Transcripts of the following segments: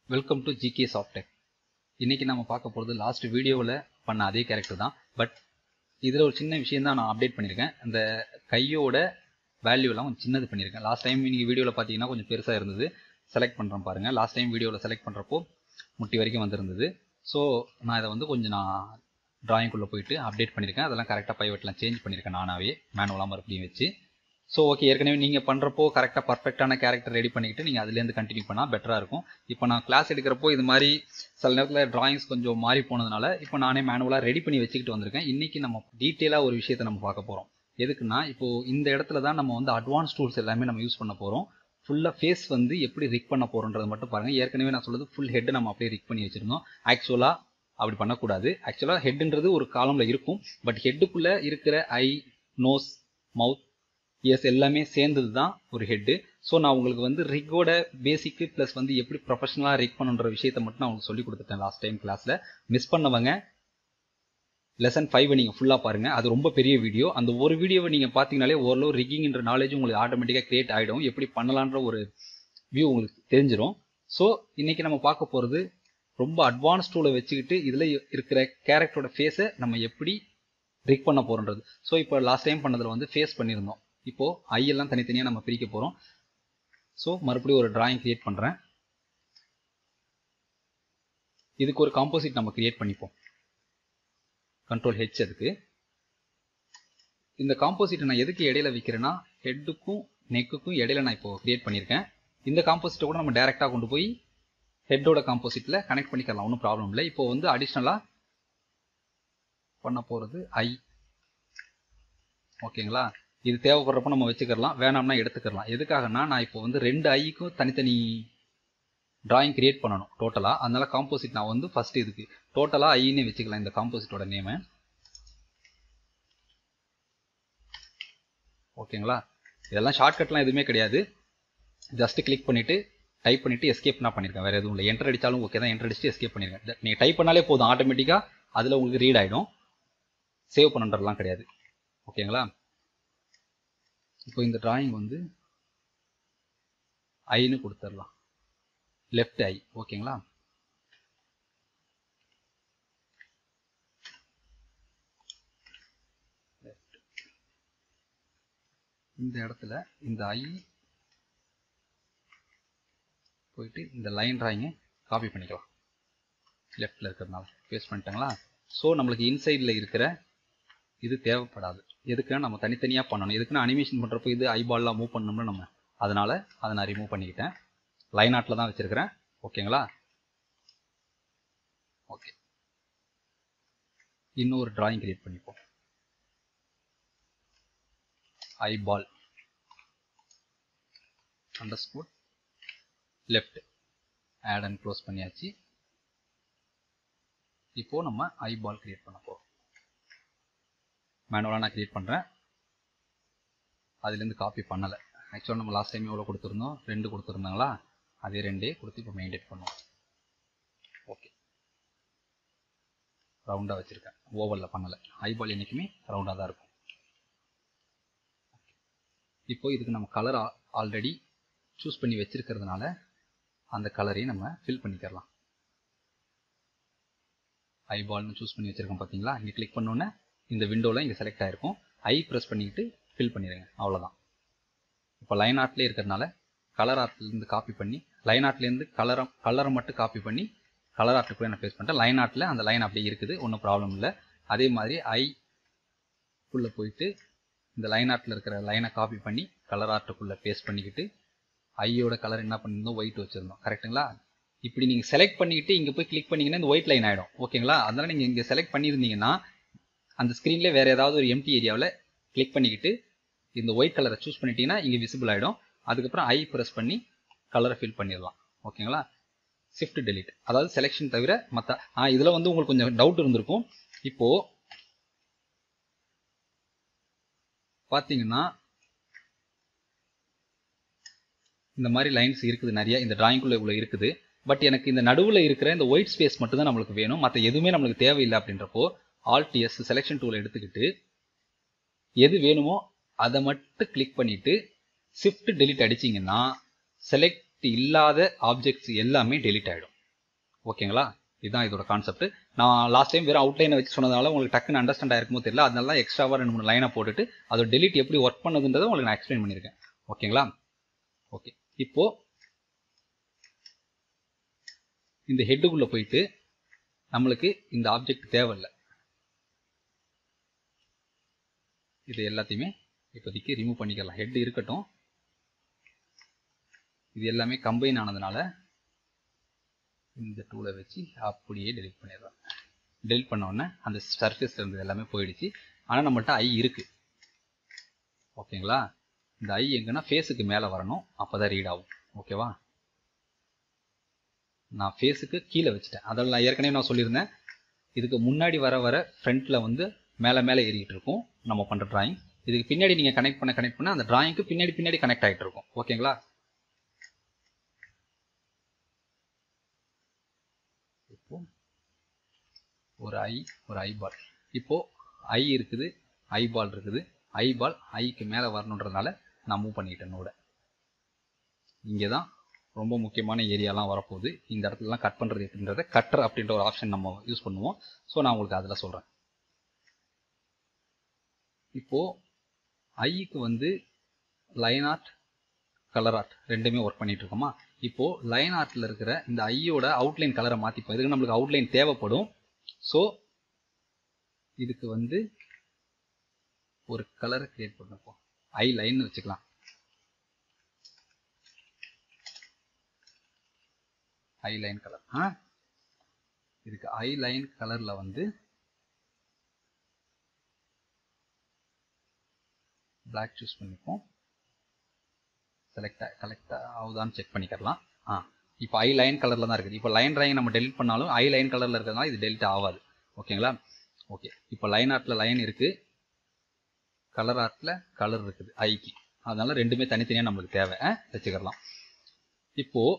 welcome to GK Softech இன்னைக்கு நம்ம பார்க்க போகிறது லாஸ்ட் வீடியோவில் பண்ண அதே கேரக்டர் தான் பட் இதில் ஒரு சின்ன விஷயம் தான் நான் அப்டேட் பண்ணியிருக்கேன் அந்த கையோட வேல்யூலாம் கொஞ்சம் சின்னது பண்ணியிருக்கேன் லாஸ்ட் டைம் நீங்கள் வீடியோவில் பார்த்தீங்கன்னா கொஞ்சம் பெருசாக இருந்தது செலக்ட் பண்ணுறேன் பாருங்கள் லாஸ்ட் டைம் வீடியோவில் செலக்ட் பண்ணுறப்போ முட்டி வரைக்கும் வந்திருந்தது ஸோ நான் இதை வந்து கொஞ்சம் நான் டிராயிங்குள்ளே போயிட்டு அப்டேட் பண்ணியிருக்கேன் அதெல்லாம் கரெக்டாக பைவெட்லாம் சேஞ்ச் பண்ணியிருக்கேன் நானாவே மேனுவலாக மறுபடியும் வச்சு ஸோ ஓகே ஏற்கனவே நீங்கள் பண்ணுறப்போ கரெக்டாக பர்ஃபெக்டான கேரக்டர் ரெடி பண்ணிக்கிட்டு நீங்கள் அதுலேருந்து கண்டினியூ பண்ணால் பெட்டராக இருக்கும் இப்போ நான் கிளாஸ் எடுக்கிறப்போ இது மாதிரி சில நேரத்தில் டிராயிங்ஸ் கொஞ்சம் மாறி போனதுனால இப்போ நானே மேனுவலாக ரெடி பண்ணி வச்சுக்கிட்டு வந்திருக்கேன் இன்றைக்கி நம்ம டீட்டெயிலாக ஒரு விஷயத்தை நம்ம பார்க்க போகிறோம் எதுக்குன்னா இப்போது இந்த இடத்துல தான் நம்ம வந்து அட்வான்ஸ் டூல்ஸ் எல்லாமே நம்ம யூஸ் பண்ண போகிறோம் ஃபுல்லாக ஃபேஸ் வந்து எப்படி ரிக் பண்ண போகிறோன்றது மட்டும் பாருங்கள் ஏற்கனவே நான் சொல்லுது ஃபுல் ஹெட் நம்ம அப்படியே ரிக் பண்ணி வச்சுருந்தோம் ஆக்சுவலாக அப்படி பண்ணக்கூடாது ஆக்சுவலாக ஹெட்டுன்றது ஒரு காலமில் இருக்கும் பட் ஹெட்டுக்குள்ளே இருக்கிற ஐ நோஸ் மவுத் எஸ் எல்லாமே சேர்ந்தது தான் ஒரு ஹெட்டு ஸோ நான் உங்களுக்கு வந்து ரிக்கோட பேசிக்கு ப்ளஸ் வந்து எப்படி ப்ரொஃபஷனலாக ரிக் பண்ணுன்ற விஷயத்தை மட்டும் நான் உங்களுக்கு சொல்லி கொடுத்துட்டேன் லாஸ்ட் டைம் கிளாஸில் மிஸ் பண்ணவங்க லெசன் ஃபைவை நீங்கள் ஃபுல்லாக பாருங்கள் அது ரொம்ப பெரிய வீடியோ அந்த ஒரு வீடியோவை நீங்கள் பார்த்தீங்கனாலே ஓரளவு ரிக்கிங்ன்ற நாலேஜ் உங்களுக்கு ஆட்டோமேட்டிக்காக கிரியேட் ஆகிடும் எப்படி பண்ணலான்ற ஒரு வியூ உங்களுக்கு தெரிஞ்சிடும் ஸோ இன்றைக்கி நம்ம பார்க்க போகிறது ரொம்ப அட்வான்ஸ் டூலை வச்சுக்கிட்டு இதில் இருக்கிற கேரக்டரோட ஃபேஸை நம்ம எப்படி ரிக் பண்ண போகிறோன்றது ஸோ இப்போ லாஸ்ட் டைம் பண்ணதில் வந்து ஃபேஸ் பண்ணியிருந்தோம் இப்போது ஐயெல்லாம் தனித்தனியாக நம்ம பிரிக்க போகிறோம் ஸோ மறுபடியும் ஒரு டிராயிங் கிரியேட் பண்ணுறேன் இதுக்கு ஒரு காம்போசிட் நம்ம கிரியேட் பண்ணிப்போம் கண்ட்ரோல் ஹெச் அதுக்கு இந்த காம்போசிட்டை நான் எதுக்கு இடையில வைக்கிறேன்னா ஹெட்டுக்கும் நெக்குக்கும் இடையில நான் இப்போ கிரியேட் பண்ணியிருக்கேன் இந்த காம்போசிட்டை கூட நம்ம டைரெக்டாக கொண்டு போய் ஹெட்டோட காம்போசிட்டில் கனெக்ட் பண்ணிக்கலாம் ஒன்றும் ப்ராப்ளம் இல்லை இப்போ வந்து அடிஷ்னலாக பண்ண போகிறது ஐ ஓகேங்களா இது தேவைப்படுறப்ப நம்ம வச்சுக்கலாம் வேணாம்னா எடுத்துக்கலாம் எதுக்காகனா நான் இப்போ வந்து ரெண்டு ஐக்கும் தனித்தனி டிராயிங் கிரியேட் பண்ணணும் டோட்டலாக அதனால காம்போசிட் நான் வந்து ஃபர்ஸ்ட் இதுக்கு டோட்டலாக ஐன்னே வச்சுக்கலாம் இந்த காம்போசிட்டோட நேமை ஓகேங்களா இதெல்லாம் ஷார்ட்கட்லாம் எதுவுமே கிடையாது ஜஸ்ட் கிளிக் பண்ணிவிட்டு டைப் பண்ணிவிட்டு எஸ்கேப் நான் பண்ணியிருக்கேன் வேறு எதுவும் இல்லை என்டர் அடித்தாலும் ஓகே தான் என்டர் அடிச்சுட்டு எஸ்கேப் பண்ணியிருக்கேன் நீங்கள் டைப் பண்ணாலே போதும் ஆட்டோமேட்டிக்காக அதில் உங்களுக்கு ரீட் ஆகிடும் சேவ் பண்ணுறதுலாம் கிடையாது ஓகேங்களா இப்போ இந்த டிராயிங் வந்து ஐன்னு கொடுத்துடலாம் லெஃப்ட் ஐ ஓகேங்களா இந்த இடத்துல இந்த ஐ போயிட்டு இந்த லைன் டிராயிங்கை காப்பி பண்ணிக்கலாம் லெஃப்டில் இருக்கிறதுனால பேஸ்ட் பண்ணிட்டாங்களா ஸோ நம்மளுக்கு இன்சைடில் இருக்கிற இது தேவைப்படாது எதுக்குன்னா நம்ம தனித்தனியாக பண்ணணும் எதுக்குன்னா அனிமேஷன் பண்ணுறப்போ இது ஐபால்லாம் மூவ் பண்ணணும்னா நம்ம அதனால் அதை நான் ரிமூவ் பண்ணிக்கிட்டேன் லைன் ஆட்டில் தான் வச்சுருக்கிறேன் ஓகேங்களா ஓகே இன்னொரு டிராயிங் கிரியேட் பண்ணிப்போம் eyeball under scoot left add and close பண்ணியாச்சு இப்போது நம்ம ஐபால் கிரியேட் பண்ண போகிறோம் மேனுவலாக நான் க்ரியேட் பண்ணுறேன் அதுலேருந்து காப்பி பண்ணலை ஆக்சுவலாக நம்ம லாஸ்ட் டைம் எவ்வளோ கொடுத்துருந்தோம் ரெண்டு கொடுத்துருந்தாங்களா அதே ரெண்டே கொடுத்து இப்போ மெயின்டைன் பண்ணுவோம் ஓகே ரவுண்டாக வச்சுருக்கேன் ஓவலில் பண்ணலை ஐபால் என்றைக்குமே ரவுண்டாக தான் இருக்கும் இப்போ இதுக்கு நம்ம கலர் ஆல்ரெடி சூஸ் பண்ணி வச்சுருக்கிறதுனால அந்த கலரையும் நம்ம ஃபில் பண்ணிக்கிறலாம் ஐபால்னு சூஸ் பண்ணி வச்சுருக்கோம் பார்த்தீங்களா இங்கே கிளிக் பண்ணோன்னே இந்த விண்டோவில் இங்கே செலக்ட் ஆகிருக்கும் ஐ ப்ரெஸ் பண்ணிக்கிட்டு ஃபில் பண்ணிடுங்க அவ்வளோதான் இப்போ லைன் ஆர்ட்லேயே இருக்கிறதுனால கலர் ஆர்ட்லேருந்து காப்பி பண்ணி லைன் ஆர்ட்லேருந்து கலரை கலரை மட்டும் காப்பி பண்ணி கலர் ஆர்ட்டுக்குள்ளே நான் பேஸ்ட் பண்ணிட்டேன் லைன் ஆர்ட்டில் அந்த லைன் அப்படியே இருக்குது ஒன்றும் ப்ராப்ளம் இல்லை அதே மாதிரி ஐக்குள்ளே போயிட்டு இந்த லைன் ஆர்ட்டில் இருக்கிற லைனை காப்பி பண்ணி கலர் ஆர்ட்டுக்குள்ளே பேஸ்ட் பண்ணிக்கிட்டு ஐயோட கலர் என்ன பண்ணியிருந்தோம் ஒயிட் வச்சுருந்தோம் கரெக்டுங்களா இப்படி நீங்கள் செலக்ட் பண்ணிக்கிட்டு இங்கே போய் கிளிக் பண்ணிங்கன்னா இந்த ஒயிட் லைன் ஆகிடும் ஓகேங்களா அதனால் நீங்கள் இங்கே செலக்ட் பண்ணியிருந்தீங்கன்னா அந்த ஸ்க்ரீனில் வேறு ஏதாவது ஒரு எம்டி ஏரியாவில் கிளிக் பண்ணிக்கிட்டு இந்த ஒயிட் கலரை சூஸ் பண்ணிட்டீங்கன்னா இங்கே விசிபிள் ஆகிடும் அதுக்கப்புறம் ஐ ப்ரெஸ் பண்ணி கலரை ஃபில் பண்ணிடலாம் ஓகேங்களா ஷிஃப்ட் டெலிட் அதாவது செலெக்ஷன் தவிர மற்ற ஆ இதில் வந்து உங்களுக்கு கொஞ்சம் டவுட் இருந்திருக்கும் இப்போது பார்த்தீங்கன்னா இந்த மாதிரி லைன்ஸ் இருக்குது நிறைய இந்த டிராயிங்குள்ளே இவ்வளோ இருக்குது பட் எனக்கு இந்த நடுவில் இருக்கிற இந்த ஒயிட் ஸ்பேஸ் மட்டும் தான் நம்மளுக்கு வேணும் மற்ற எதுவுமே நம்மளுக்கு தேவையில்லை அப்படின்றப்போ ஆல்ட் எஸ் செலெக்ஷன் டூலை எடுத்துக்கிட்டு எது வேணுமோ அதை மட்டும் கிளிக் பண்ணிவிட்டு ஷிஃப்ட் டெலிட் அடிச்சிங்கன்னா செலக்ட் இல்லாத ஆப்ஜெக்ட்ஸ் எல்லாமே டெலிட் ஆகிடும் ஓகேங்களா இதுதான் இதோட கான்செப்ட் நான் லாஸ்ட் டைம் வெறும் அவுட்லைனை வச்சு சொன்னதால உங்களுக்கு டக்குன்னு அண்டர்ஸ்டாண்ட் ஆயிருக்குமோ தெரியல அதனால தான் எக்ஸ்ட்ராவாக ரெண்டு மூணு லைனை போட்டுட்டு அதோட டெலிட் எப்படி ஒர்க் பண்ணுதுன்றதை உங்களுக்கு நான் எக்ஸ்பிளைன் பண்ணியிருக்கேன் ஓகேங்களா ஓகே இப்போ இந்த ஹெட்டுக்குள்ளே போயிட்டு நம்மளுக்கு இந்த ஆப்ஜெக்ட் தேவையில்லை இது எல்லாத்தையுமே இப்போதைக்கு ரிமூவ் பண்ணிக்கலாம் ஹெட் இருக்கட்டும் இது எல்லாமே கம்பைன் ஆனதுனால இந்த டூலை வச்சு அப்படியே டெலிட் பண்ணிடுறேன் டெலிட் பண்ண உடனே அந்த சர்ஃபேஸ் இருந்தது எல்லாமே போயிடுச்சு ஆனால் நம்மள்ட்ட ஐ இருக்கு ஓகேங்களா இந்த ஐ எங்கன்னா ஃபேஸுக்கு மேலே வரணும் அப்போ தான் ரீட் ஆகும் ஓகேவா நான் ஃபேஸுக்கு கீழே வச்சுட்டேன் அதில் நான் ஏற்கனவே நான் சொல்லியிருந்தேன் இதுக்கு முன்னாடி வர வர ஃப்ரண்ட்டில் வந்து மேலே மேலே ஏறிட்டு இருக்கும் நம்ம பண்ணுற டிராயிங் இதுக்கு பின்னாடி நீங்கள் கனெக்ட் பண்ண கனெக்ட் பண்ண அந்த டிராயிங்க்கு பின்னாடி பின்னாடி கனெக்ட் ஆகிட்டு இருக்கும் ஓகேங்களா இப்போ ஒரு ஐ ஒரு ஐபால் இப்போ ஐ இருக்குது ஐபால் இருக்குது ஐபால் ஐக்கு மேலே வரணுன்றதுனால நான் மூவ் பண்ணிக்கிட்டேன் நோட இங்கே தான் ரொம்ப முக்கியமான ஏரியாலாம் வரப்போகுது இந்த இடத்துலலாம் கட் பண்ணுறது எப்படின்றத கட்டர் அப்படின்ற ஒரு ஆப்ஷன் நம்ம யூஸ் பண்ணுவோம் ஸோ நான் உங்களுக்கு அதில் சொல்கிறேன் இப்போது ஐக்கு வந்து லைன் ஆர்ட் கலர் ஆர்ட் ரெண்டுமே ஒர்க் பண்ணிட்டு இருக்கோமா இப்போது லைன் ஆர்ட்டில் இருக்கிற இந்த ஐயோட அவுட்லைன் கலரை மாற்றிப்போம் இதுக்கு நம்மளுக்கு அவுட்லைன் தேவைப்படும் ஸோ இதுக்கு வந்து ஒரு கலரை கிரியேட் பண்ணப்போம் ஐ லைன் வச்சுக்கலாம் ஐ லைன் கலர் ஆ இதுக்கு ஐ லைன் கலரில் வந்து பிளாக் சூஸ் பண்ணிப்போம் செலக்ட் கலெக்ட் ஆகுதான்னு செக் பண்ணிக்கலாம் ஆ இப்போ ஐ லைன் கலரில் தான் இருக்குது இப்போ லைன் ட்ராயிங் நம்ம டெலிட் பண்ணாலும் ஐ லைன் கலரில் இருக்கிறதுனால இது டெலிட் ஆகாது ஓகேங்களா ஓகே இப்போ லைன் ஆர்ட்டில் லைன் இருக்குது கலர் ஆர்ட்டில் கலர் இருக்குது ஐக்கு அதனால ரெண்டுமே தனித்தனியாக நம்மளுக்கு தேவை வச்சுக்கலாம் இப்போது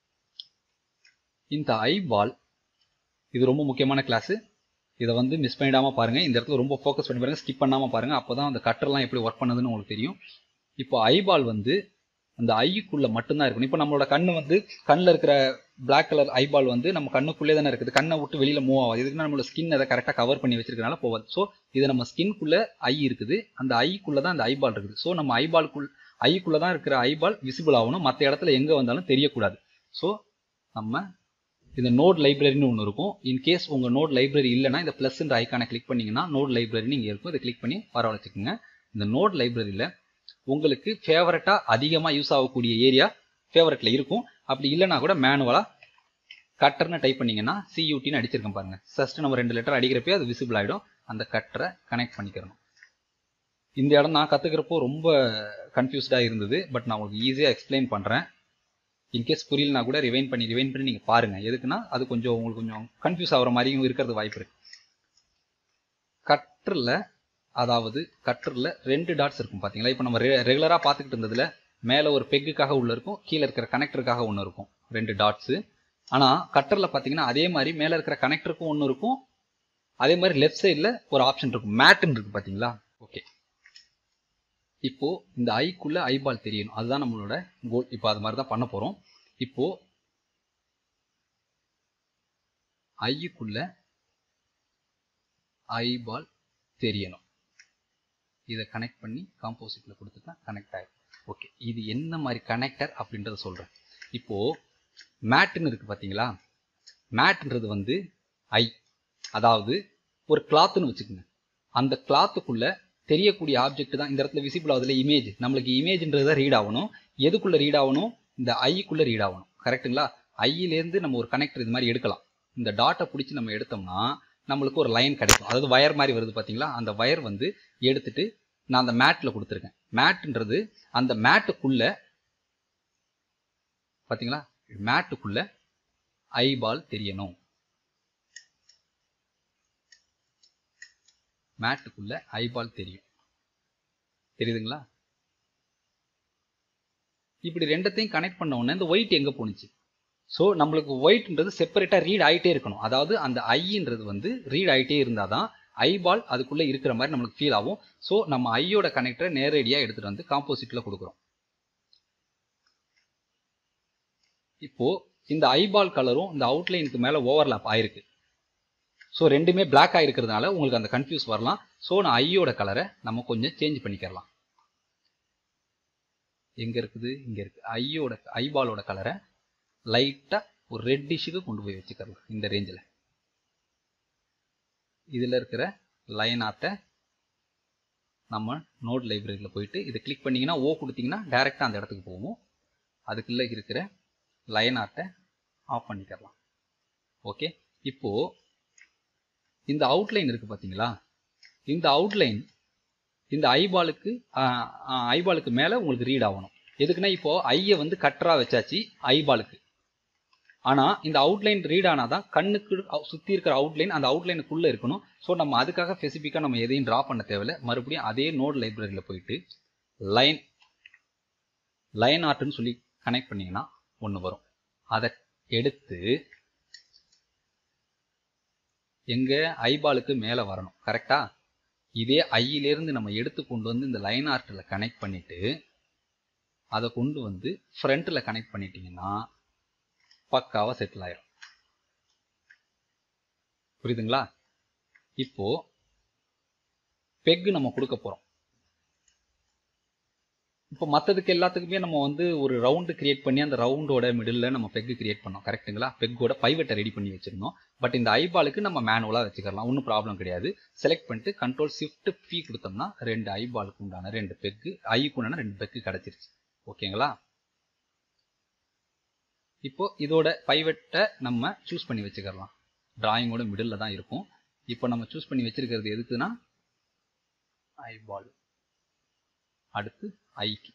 இந்த ஐ பால் இது ரொம்ப முக்கியமான கிளாஸு இதை வந்து மிஸ் பண்ணிடாமல் பாருங்கள் இந்த இடத்துல ரொம்ப ஃபோக்கஸ் பண்ணி பாருங்கள் ஸ்கிப் பண்ணாமல் பாருங்கள் அப்போ தான் அந்த கட்டர்லாம் எப்படி ஒர்க் பண்ணுதுன்னு உங்களுக்கு தெரியும் இப்போ ஐபால் வந்து அந்த ஐக்குள்ளே மட்டும்தான் இருக்கணும் இப்போ நம்மளோட கண்ணு வந்து கண்ணில் இருக்கிற பிளாக் கலர் ஐபால் வந்து நம்ம கண்ணுக்குள்ளே தானே இருக்குது கண்ணை விட்டு வெளியில் மூவ் ஆகாது இதுக்கு நம்மளோட ஸ்கின் அதை கரெக்டாக கவர் பண்ணி வச்சிருக்கனால போகாது ஸோ இது நம்ம ஸ்கின்குள்ளே ஐ இருக்குது அந்த ஐக்குள்ளே தான் அந்த ஐபால் இருக்குது ஸோ நம்ம ஐபால்குள் ஐக்குள்ளே தான் இருக்கிற ஐபால் விசிபிள் ஆகணும் மற்ற இடத்துல எங்கே வந்தாலும் தெரியக்கூடாது ஸோ நம்ம இந்த நோட் லைப்ரரின்னு ஒன்று இருக்கும் இன்கேஸ் உங்கள் நோட் லைப்ரரி இல்லைனா இந்த ப்ளஸ்ன்ற ஐக்கானை கிளிக் பண்ணிங்கன்னா நோட் லைப்ரரின்னு இங்கே இருக்கும் இதை கிளிக் பண்ணி வரவழைச்சிக்கோங்க இந்த நோட் லைப்ரரியில் உங்களுக்கு ஃபேவரட்டாக அதிகமாக யூஸ் ஆகக்கூடிய ஏரியா ஃபேவரட்டில் இருக்கும் அப்படி இல்லைனா கூட மேனுவலாக கட்டர்னு டைப் பண்ணிங்கன்னா சியூட்டின்னு அடிச்சிருக்கேன் பாருங்கள் ஃபஸ்ட்டு நம்ம ரெண்டு லெட்டர் அடிக்கிறப்பே அது விசிபிள் ஆகிடும் அந்த கட்டரை கனெக்ட் பண்ணிக்கிறணும் இந்த இடம் நான் கற்றுக்கிறப்போ ரொம்ப கன்ஃபியூஸ்டாக இருந்தது பட் நான் உங்களுக்கு ஈஸியாக எக்ஸ்பிளைன் பண்ணுறேன் இன்கேஸ் புரியலனா கூட ரிவைன் பண்ணி ரிவைன் பண்ணி நீங்கள் பாருங்கள் எதுக்குன்னா அது கொஞ்சம் உங்களுக்கு கொஞ்சம் கன்ஃபியூஸ் ஆகிற மாதிரியும் இருக்கிறது வாய்ப்பு இருக்கு கட்டரில் அதாவது கட்டரில் ரெண்டு டாட்ஸ் இருக்கும் பார்த்தீங்களா இப்போ நம்ம ரெகுலராக பார்த்துக்கிட்டு இருந்ததில் மேலே ஒரு பெக்குக்காக உள்ள இருக்கும் கீழே இருக்கிற கனெக்டருக்காக ஒன்று இருக்கும் ரெண்டு டாட்ஸு ஆனால் கட்டரில் பார்த்தீங்கன்னா அதே மாதிரி மேலே இருக்கிற கனெக்டருக்கும் ஒன்று இருக்கும் அதே மாதிரி லெஃப்ட் சைடில் ஒரு ஆப்ஷன் இருக்கும் மேட்டுன்னு இருக்கு பார்த்தீங்களா ஓகே இப்போ இந்த ஐக்குள்ள ஐபால் தெரியணும் அதுதான் நம்மளோட கோல் இப்போ அது மாதிரி தான் பண்ண போகிறோம் இப்போ ஐக்குள்ள ஐபால் தெரியணும் இதை கனெக்ட் பண்ணி காம்போசிட்ல கொடுத்துட்டா கனெக்ட் ஆகிடும் ஓகே இது என்ன மாதிரி கனெக்டர் அப்படின்றத சொல்கிறேன் இப்போ மேட்டுன்னு இருக்கு பார்த்தீங்களா மேட்ன்றது வந்து ஐ அதாவது ஒரு கிளாத்துன்னு வச்சுக்கோங்க அந்த கிளாத்துக்குள்ள தெரியக்கூடிய ஆப்ஜெக்ட் தான் இந்த இடத்துல விசிபிள் ஆகுதுல இமேஜ் நம்மளுக்கு இமேஜ்ன்றது தான் ரீட் ஆகணும் எதுக்குள்ள ரீட் ஆகணும் இந்த ஐக்குள்ள ரீட் ஆகணும் கரெக்ட்டுங்களா ஐயிலேருந்து நம்ம ஒரு கனெக்டர் இது மாதிரி எடுக்கலாம் இந்த டாட்டை பிடிச்சி நம்ம எடுத்தோம்னா நம்மளுக்கு ஒரு லைன் கிடைக்கும் அதாவது வயர் மாதிரி வருது பார்த்தீங்களா அந்த வயர் வந்து எடுத்துட்டு நான் அந்த மேட்டில் கொடுத்துருக்கேன் மேட்ன்றது அந்த மேட்டுக்குள்ள பார்த்தீங்களா மேட்டுக்குள்ள ஐபால் தெரியணும் மேட்டுக்குள்ள ஐபால் தெரியும் தெரியுதுங்களா இப்படி ரெண்டத்தையும் கனெக்ட் பண்ண உடனே இந்த ஒயிட் எங்க போணுச்சு ஸோ நம்மளுக்கு ஒயிட்ன்றது செப்பரேட்டாக ரீட் ஆகிட்டே இருக்கணும் அதாவது அந்த ஐன்றது வந்து ரீட் ஆகிட்டே இருந்தால் தான் ஐபால் அதுக்குள்ளே இருக்கிற மாதிரி நம்மளுக்கு ஃபீல் ஆகும் ஸோ நம்ம ஐயோட கனெக்டரை நேரடியாக எடுத்துகிட்டு வந்து காம்போசிட்டில் கொடுக்குறோம் இப்போ இந்த ஐபால் கலரும் இந்த அவுட்லைனுக்கு மேலே ஓவர்லாப் ஆயிருக்கு ஸோ ரெண்டுமே பிளாக் ஆகிருக்கிறதுனால உங்களுக்கு அந்த கன்ஃபியூஸ் வரலாம் ஸோ நான் ஐயோட கலரை நம்ம கொஞ்சம் சேஞ்ச் பண்ணிக்கிறலாம் எங்கே இருக்குது இங்கே இருக்குது ஐயோட ஐபாலோட கலரை லைட்டாக ஒரு ரெட்டிஷுக்கு கொண்டு போய் வச்சுக்கலாம் இந்த ரேஞ்சில் இதில் இருக்கிற லைன் ஆர்ட்டை நம்ம நோட் லைப்ரரியில் போயிட்டு இதை கிளிக் பண்ணிங்கன்னா ஓ கொடுத்தீங்கன்னா டேரெக்டாக அந்த இடத்துக்கு போவோம் அதுக்குள்ளே இருக்கிற லைன் ஆர்ட்டை ஆஃப் பண்ணிக்கலாம் ஓகே இப்போது இந்த அவுட்லைன் இருக்குது பார்த்தீங்களா இந்த அவுட்லைன் இந்த ஐபாலுக்கு ஐபாலுக்கு மேலே உங்களுக்கு ரீட் ஆகணும் எதுக்குன்னா இப்போது ஐயை வந்து கட்டராக வச்சாச்சு ஐபாலுக்கு ஆனால் இந்த அவுட்லைன் ரீட் ஆனால் தான் கண்ணுக்கு சுற்றி இருக்கிற அவுட்லைன் அந்த அவுட்லைனுக்குள்ளே இருக்கணும் ஸோ நம்ம அதுக்காக ஸ்பெசிஃபிக்காக நம்ம எதையும் ட்ரா பண்ண தேவையில்ல மறுபடியும் அதே நோட் லைப்ரரியில் போயிட்டு லைன் லைன் ஆர்ட்னு சொல்லி கனெக்ட் பண்ணிங்கன்னா ஒன்று வரும் அதை எடுத்து எங்கே ஐபாலுக்கு மேலே வரணும் கரெக்டா இதே ஐயிலேருந்து நம்ம எடுத்து கொண்டு வந்து இந்த லைன் ஆர்ட்டில் கனெக்ட் பண்ணிவிட்டு அதை கொண்டு வந்து ஃப்ரண்ட்டில் கனெக்ட் பண்ணிட்டீங்கன்னா பக்காவாக செட்டில் ஆயிரும் புரியுதுங்களா இப்போ பெக்கு நம்ம கொடுக்க போகிறோம் இப்போ மற்றதுக்கு எல்லாத்துக்குமே நம்ம வந்து ஒரு ரவுண்டு கிரியேட் பண்ணி அந்த ரவுண்டோட மிடில் நம்ம பெக்கு கிரியேட் பண்ணோம் கரெக்ட்டுங்களா பெக்கோட பைவெட்டை ரெடி பண்ணி வச்சிருந்தோம் பட் இந்த ஐபாலுக்கு நம்ம மேனுவலாக வச்சுக்கலாம் ஒன்றும் ப்ராப்ளம் கிடையாது செலக்ட் பண்ணிட்டு கண்ட்ரோல் ஷிஃப்ட் பி கொடுத்தோம்னா ரெண்டு ஐபாலுக்கு உண்டான ரெண்டு பெக்கு ஐக்கு உண்டான ரெண்டு பெக்கு கிடச்சிருச்சு ஓகேங்களா இப்போ இதோட பைவெட்டை நம்ம சூஸ் பண்ணி வச்சுக்கலாம் டிராயிங்கோட மிடில் தான் இருக்கும் இப்போ நம்ம சூஸ் பண்ணி வச்சிருக்கிறது எதுக்குன்னா ஐபால் அடுத்து ஐக்கு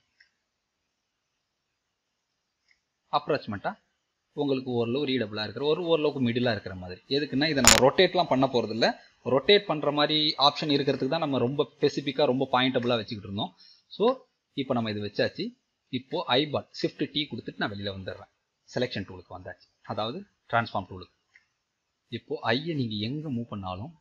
அப்ராச்மெண்ட்டாக உங்களுக்கு ஓரளவு ரீடபுளாக இருக்கிற ஒரு ஓரளவுக்கு மிடிலாக இருக்கிற மாதிரி எதுக்குன்னா இதை நம்ம ரொட்டேட்லாம் பண்ண போகிறது இல்லை ரொட்டேட் பண்ணுற மாதிரி ஆப்ஷன் இருக்கிறதுக்கு தான் நம்ம ரொம்ப ஸ்பெசிஃபிக்காக ரொம்ப பாயிண்டபுளாக வச்சுக்கிட்டு இருந்தோம் ஸோ இப்போ நம்ம இது வச்சாச்சு இப்போது ஐபால் ஷிஃப்ட் டீ கொடுத்துட்டு நான் வெளியில் வந்துடுறேன் செலெக்ஷன் டூலுக்கு வந்தாச்சு அதாவது டிரான்ஸ்ஃபார்ம் டூலுக்கு இப்போ ஐயை நீங்கள் எங்கே மூவ் பண்ணாலும்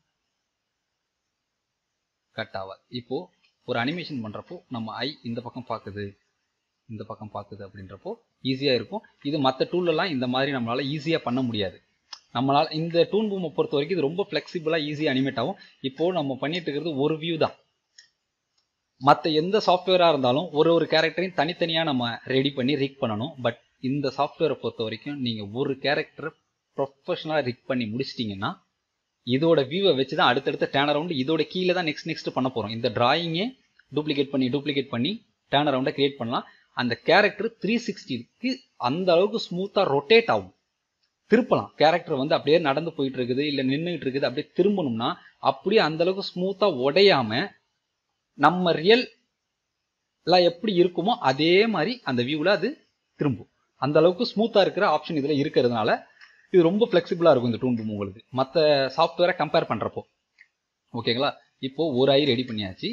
கட் ஆகாது இப்போ ஒரு அனிமேஷன் பண்ணுறப்போ நம்ம ஐ இந்த பக்கம் பார்க்குது இந்த பக்கம் பார்க்குது அப்படின்றப்போ ஈஸியாக இருக்கும் இது மற்ற டூலெல்லாம் இந்த மாதிரி நம்மளால் ஈஸியாக பண்ண முடியாது நம்மளால் இந்த டூன் பூமை பொறுத்த வரைக்கும் இது ரொம்ப ஃப்ளெக்சிபிளாக ஈஸியாக அனிமேட் ஆகும் இப்போது நம்ம பண்ணிட்டு இருக்கிறது ஒரு வியூ தான் மற்ற எந்த சாஃப்ட்வேராக இருந்தாலும் ஒரு ஒரு கேரக்டரையும் தனித்தனியாக நம்ம ரெடி பண்ணி ரிக் பண்ணணும் பட் இந்த சாஃப்ட்வேரை பொறுத்த வரைக்கும் நீங்கள் ஒரு கேரக்டரை ப்ரொஃபஷனலாக ரிக் பண்ணி முடிச்சிட்டிங்கன்னா இதோட வியூவை வச்சு தான் அடுத்தடுத்த டேன் அரவுண்டு இதோட கீழே தான் நெக்ஸ்ட் நெக்ஸ்ட் பண்ண போகிறோம் இந்த டிராயிங்கே டூப்ளிகேட் பண்ணி டூப்ளிகேட் பண்ணி டேன் அரவுண்டை கிரியேட் பண்ணலாம் அந்த கேரக்டர் த்ரீ சிக்ஸ்டிக்கு அந்த அளவுக்கு ஸ்மூத்தாக ரொட்டேட் ஆகும் திருப்பலாம் கேரக்டர் வந்து அப்படியே நடந்து போயிட்டு இருக்குது இல்லை நின்றுட்டு இருக்குது அப்படியே திரும்பணும்னா அப்படியே அந்த அளவுக்கு ஸ்மூத்தாக உடையாம நம்ம ரியல் எப்படி இருக்குமோ அதே மாதிரி அந்த வியூவில் அது திரும்பும் அந்த அளவுக்கு ஸ்மூத்தாக இருக்கிற ஆப்ஷன் இதில் இருக்கிறதுனால இது ரொம்ப ஃப்ளெக்சிபிளாக இருக்கும் இந்த டூன் பூம் உங்களுக்கு மற்ற சாஃப்ட்வேரை கம்பேர் பண்ணுறப்போ ஓகேங்களா இப்போ ஒரு ஐ ரெடி பண்ணியாச்சு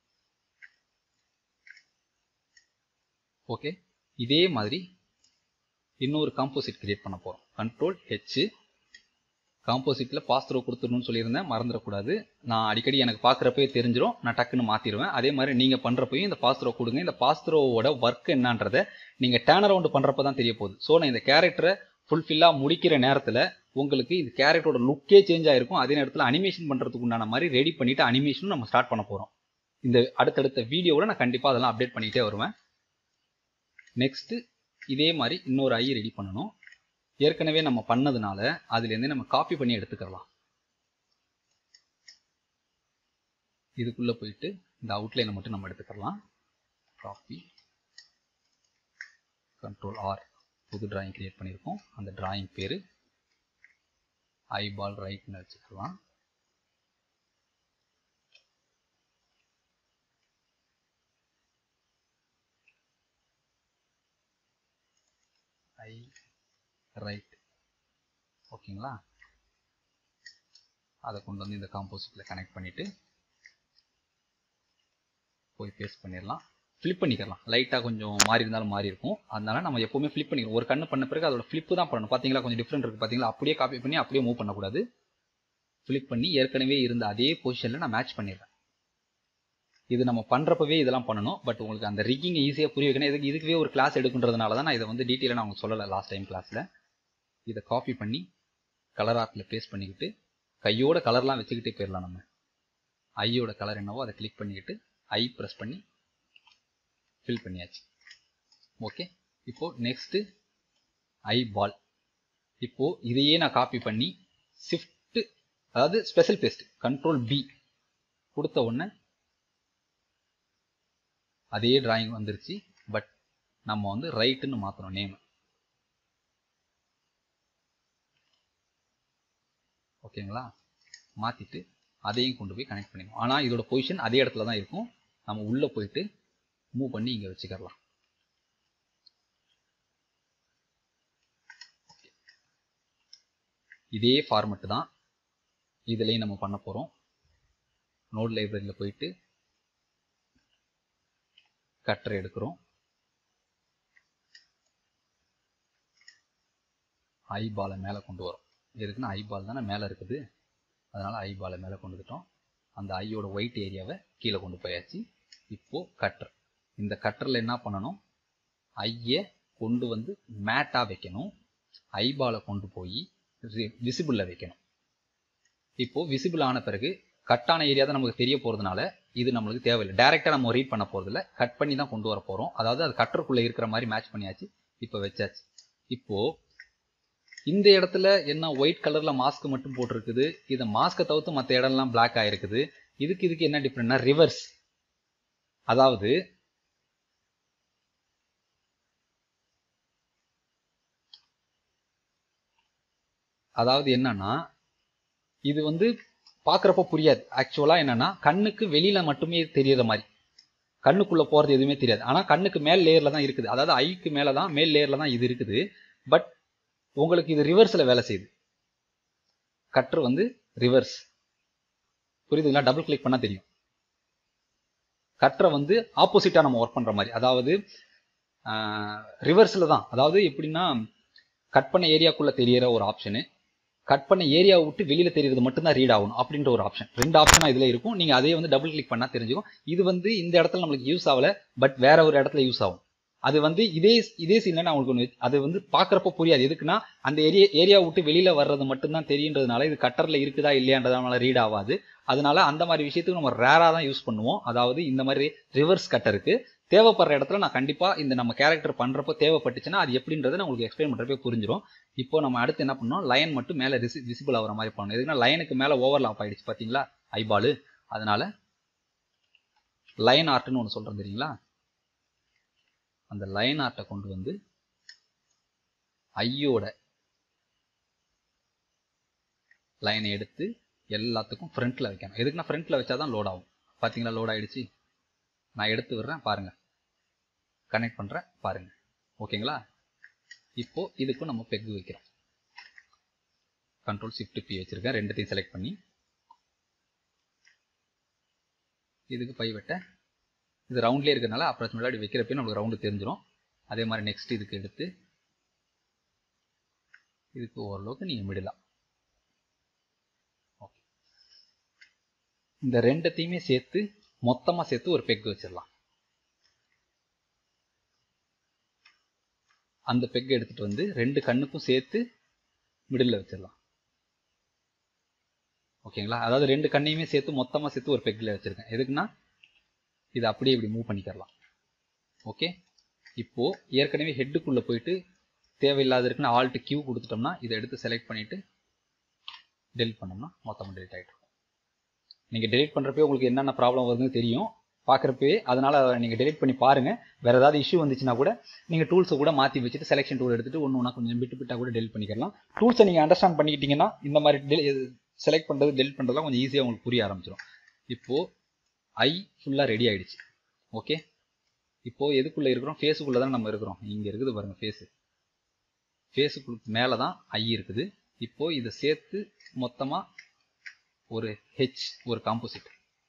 ஓகே இதே மாதிரி இன்னொரு காம்போசிட் கிரியேட் பண்ண போகிறோம் கண்ட்ரோல் ஹெச் காம்போசிட்டில் பாஸ் த்ரோ கொடுத்துடணும்னு சொல்லியிருந்தேன் மறந்துடக்கூடாது நான் அடிக்கடி எனக்கு பார்க்குறப்பே தெரிஞ்சிடும் நான் டக்குன்னு மாற்றிடுவேன் அதே மாதிரி நீங்கள் பண்ணுறப்பையும் இந்த பாஸ் த்ரோ கொடுங்க இந்த பாஸ் த்ரோவோட ஒர்க் என்னன்றதை நீங்கள் டேன் அரவுண்ட் பண்ணுறப்ப தான் தெரிய போகுது ஸோ நான் இந்த கேரக்டரை ஃபுல்ஃபில்லாக முடிக்கிற நேரத்தில் உங்களுக்கு இந்த கேரக்டரோட லுக்கே சேஞ்ச் ஆயிருக்கும் அதே நேரத்தில் அனிமேஷன் பண்ணுறதுக்கு உண்டான மாதிரி ரெடி பண்ணிவிட்டு அனிமேஷனும் நம்ம ஸ்டார்ட் பண்ண போகிறோம் இந்த அடுத்தடுத்த வீடியோவில் நான் கண்டிப்பாக அதெல்லாம் அப்டேட் பண்ணிகிட்டே வருவேன் நெக்ஸ்ட்டு இதே மாதிரி இன்னொரு ஐ ரெடி பண்ணணும் ஏற்கனவே நம்ம பண்ணதுனால அதுலேருந்து நம்ம காப்பி பண்ணி எடுத்துக்கலாம் இதுக்குள்ளே போயிட்டு இந்த அவுட்லைனை மட்டும் நம்ம எடுத்துக்கலாம் காப்பி கண்ட்ரோல் ஆர் புது டிராயிங் கிரியேட் பண்ணியிருக்கோம் அந்த டிராயிங் பேர் ஐபால் ரைட்னு வச்சுக்கலாம் ஐ ரைட் ஓகேங்களா அதை கொண்டு வந்து இந்த காம்போசிட்டில் கனெக்ட் பண்ணிவிட்டு போய் பேஸ்ட் பண்ணிடலாம் ஃப்ளிப் பண்ணிக்கலாம் லைட்டாக கொஞ்சம் மாறி இருந்தாலும் மாறி இருக்கும் அதனால நம்ம எப்போவுமே ஃப்ளிப் பண்ணிக்கிறோம் ஒரு கண்ணு பண்ண பிறகு அதோட ஃப்ளிப்பு தான் பண்ணணும் பார்த்தீங்களா கொஞ்சம் டிஃப்ரெண்ட் இருக்குது பார்த்தீங்களா அப்படியே காப்பி பண்ணி அப்படியே மூவ் பண்ணக்கூடாது ஃப்ளிப் பண்ணி ஏற்கனவே இருந்த அதே பொசிஷனில் நான் மேட்ச் பண்ணிடுறேன் இது நம்ம பண்ணுறப்பவே இதெல்லாம் பண்ணணும் பட் உங்களுக்கு அந்த ரிக்கிங் ஈஸியாக புரிய வைக்கணும் இதுக்கு இதுக்குவே ஒரு கிளாஸ் எடுக்குன்றதுனால தான் நான் இதை வந்து டீட்டெயிலாக நான் உங்களுக்கு சொல்லலை லாஸ்ட் டைம் கிளாஸில் இதை காப்பி பண்ணி கலர் ஆர்ட்டில் பேஸ்ட் பண்ணிக்கிட்டு கையோட கலர்லாம் வச்சுக்கிட்டே போயிடலாம் நம்ம ஐயோட கலர் என்னவோ அதை கிளிக் பண்ணிக்கிட்டு ஐ ப்ரெஸ் பண்ணி ஃபில் பண்ணியாச்சு ஓகே இப்போ நெக்ஸ்ட்டு ஐ பால் இப்போ இதையே நான் காப்பி பண்ணி ஷிஃப்ட் அதாவது ஸ்பெஷல் பேஸ்ட் கண்ட்ரோல் பி கொடுத்த உடனே அதே டிராயிங் வந்துருச்சு பட் நம்ம வந்து ரைட்டுன்னு மாற்றணும் நேம் ஓகேங்களா மாற்றிட்டு அதையும் கொண்டு போய் கனெக்ட் பண்ணிக்கணும் ஆனால் இதோட பொசிஷன் அதே இடத்துல தான் இருக்கும் நம்ம உள்ளே போயிட்டு மூவ் பண்ணி இங்கே வச்சுக்கலாம் இதே ஃபார்மெட்டு தான் இதுலேயும் நம்ம பண்ண போகிறோம் நோட் லைப்ரரியில் போயிட்டு கட்டரை எடுக்கிறோம் ஐபாலை மேலே கொண்டு வரோம் எதுக்குன்னா ஐபால் தானே மேலே இருக்குது அதனால் ஐபாலை மேலே கொண்டு வந்துட்டோம் அந்த ஐயோட ஒயிட் ஏரியாவை கீழே கொண்டு போயாச்சு இப்போது கட்டர் இந்த கட்டரில் என்ன பண்ணணும் ஐயை கொண்டு வந்து மேட்டாக வைக்கணும் ஐபாலை கொண்டு போய் விசிபிளில் வைக்கணும் இப்போது விசிபிள் ஆன பிறகு கட்டான ஏரியா தான் நமக்கு தெரிய போகிறதுனால இது நம்மளுக்கு தேவையில்லை டேரெக்டாக நம்ம ரீட் பண்ண போகிறதில்ல கட் பண்ணி தான் கொண்டு வர போகிறோம் அதாவது அது கட்டருக்குள்ளே இருக்கிற மாதிரி மேட்ச் பண்ணியாச்சு இப்போ வச்சாச்சு இப்போது இந்த இடத்துல என்ன ஒயிட் கலரில் மாஸ்க் மட்டும் போட்டிருக்குது இதை மாஸ்க்கை தவிர்த்து மற்ற இடம்லாம் பிளாக் ஆகிருக்குது இதுக்கு இதுக்கு என்ன டிஃப்ரெண்ட்னா ரிவர்ஸ் அதாவது அதாவது என்னன்னா இது வந்து பார்க்குறப்ப புரியாது ஆக்சுவலாக என்னன்னா கண்ணுக்கு வெளியில மட்டுமே தெரியற மாதிரி கண்ணுக்குள்ள போறது எதுவுமே தெரியாது ஆனால் கண்ணுக்கு மேல் லேயர்ல தான் இருக்குது அதாவது ஐக்கு மேலே தான் மேல் லேயர்ல தான் இது இருக்குது பட் உங்களுக்கு இது ரிவர்ஸில் வேலை செய்யுது கட்ரு வந்து ரிவர்ஸ் புரியுதுங்களா டபுள் கிளிக் பண்ணால் தெரியும் கட்டரை வந்து ஆப்போசிட்டாக நம்ம ஒர்க் பண்ணுற மாதிரி அதாவது ரிவர்ஸில் தான் அதாவது எப்படின்னா கட் பண்ண ஏரியாக்குள்ளே தெரியற ஒரு ஆப்ஷனு கட் பண்ண ஏரியாவை விட்டு வெளியில் தெரியறது மட்டும்தான் ரீட் ஆகணும் அப்படின்ற ஒரு ஆப்ஷன் ரெண்டு ஆப்ஷனாக இதில் இருக்கும் நீங்கள் அதே வந்து டபுள் கிளிக் பண்ணால் தெரிஞ்சுக்கும் இது வந்து இந்த இடத்துல நம்மளுக்கு யூஸ் ஆகலை பட் வேற ஒரு இடத்துல யூஸ் ஆகும் அது வந்து இதே இதே சீன்ல நான் உங்களுக்கு ஒன்று அது வந்து பார்க்குறப்ப புரியாது எதுக்குன்னா அந்த ஏரியா ஏரியா விட்டு வெளியில வர்றது மட்டும்தான் தெரியுன்றதுனால இது கட்டர்ல இருக்குதா இல்லையான்றதுனால ரீட் ஆகாது அதனால அந்த மாதிரி விஷயத்துக்கு நம்ம ரேரா தான் யூஸ் பண்ணுவோம் அதாவது இந்த மாதிரி ரிவர்ஸ் கட்டருக்கு தேவைப்படுற இடத்துல நான் கண்டிப்பா இந்த நம்ம கேரக்டர் பண்றப்போ தேவைப்பட்டுச்சுன்னா அது எப்படின்றத நான் உங்களுக்கு எக்ஸ்பிளைன் பண்றப்பே புரிஞ்சிடும் இப்போ நம்ம அடுத்து என்ன பண்ணோம் லைன் மட்டும் மேலே விசிபிள் ஆகிற மாதிரி பண்ணணும் எதுக்குன்னா லைனுக்கு மேலே ஓவர்லாப் ஆயிடுச்சு பார்த்தீங்களா ஐபாலு அதனால லைன் ஆர்ட்னு ஒன்று சொல்றேன் தெரியுங்களா அந்த லைன் ஆர்ட்டை கொண்டு வந்து ஐயோட லைனை எடுத்து எல்லாத்துக்கும் ஃப்ரண்ட்ல வைக்கணும் எதுக்குன்னா ஃப்ரண்ட்ல வச்சாதான் லோட் ஆகும் பார்த்தீங்களா லோட் ஆயிடுச்சு நான் எடுத்து விடுறேன் பாருங்க கனெக்ட் பண்றேன் பாருங்க ஓகேங்களா இப்போ இதுக்கும் நம்ம பெக் வைக்கிறோம் கண்ட்ரோல் ஷிஃப்ட் பி வச்சிருக்கேன் ரெண்டுத்தையும் செலக்ட் பண்ணி இதுக்கு பை வெட்ட இது ரவுண்ட்லேயே இருக்கிறதுனால அப்ராக்சிமேட்டாக அப்படி வைக்கிறப்ப நம்மளுக்கு ரவுண்டு தெரிஞ்சிடும் அதே மாதிரி நெக்ஸ்ட் இதுக்கு எடுத்து இதுக்கு ஓரளவுக்கு நீங்கள் மிடலாம் ஓகே இந்த ரெண்டத்தையுமே சேர்த்து மொத்தமாக சேர்த்து ஒரு பெக் வச்சிடலாம் அந்த பெக் எடுத்துட்டு வந்து ரெண்டு கண்ணுக்கும் சேர்த்து மிடில் வச்சிடலாம் ஓகேங்களா அதாவது ரெண்டு கண்ணையுமே சேர்த்து மொத்தமாக சேர்த்து ஒரு பெக்கில் வச்சிருக்கேன் எதுக்குன்னா இதை அப்படியே இப்படி மூவ் பண்ணிக்கிறலாம் ஓகே இப்போ ஏற்கனவே ஹெட்டுக்குள்ள போயிட்டு தேவையில்லாத இருக்குன்னு ஆல்ட் கியூ கொடுத்துட்டோம்னா இதை எடுத்து செலக்ட் பண்ணிட்டு டெலிட் பண்ணோம்னா மொத்தமாக டெலிட் ஆகிட்டு இருக்கும் நீங்கள் டெலிட் பண்ணுறப்பே உங்களுக்கு என்னென்ன ப்ராப்ளம் வருதுன்னு தெரியும் பார்க்குறப்பே அதனால நீங்கள் டெலிட் பண்ணி பாருங்க வேற ஏதாவது இஷ்யூ வந்துச்சுன்னா கூட நீங்கள் டூல்ஸை கூட மாற்றி வச்சுட்டு செலெக்ஷன் டூல் எடுத்துட்டு ஒன்று ஒன்றா கொஞ்சம் விட்டு விட்டா கூட டெலிட் பண்ணிக்கலாம் டூல்ஸை நீங்கள் அண்டர்ஸ்டாண்ட் பண்ணிக்கிட்டீங்கன்னா இந்த மாதிரி செலக்ட் பண்ணுறது டெலிட் பண்ணுறதுலாம் கொஞ்சம் ஈஸியாக உங்களுக்கு புரிய ஆரம்பிச்சிடும் இப்போது ஐ ஃபுல்லாக ரெடி ஆயிடுச்சு ஓகே இப்போ எதுக்குள்ள இருக்கிறோம் ஃபேஸுக்குள்ள தான் நம்ம இருக்கிறோம் இங்க இருக்குது பாருங்க ஃபேஸு ஃபேஸுக்கு மேலே தான் ஐ இருக்குது இப்போ இதை சேர்த்து மொத்தமா ஒரு ஹெச் ஒரு காம்போசிட்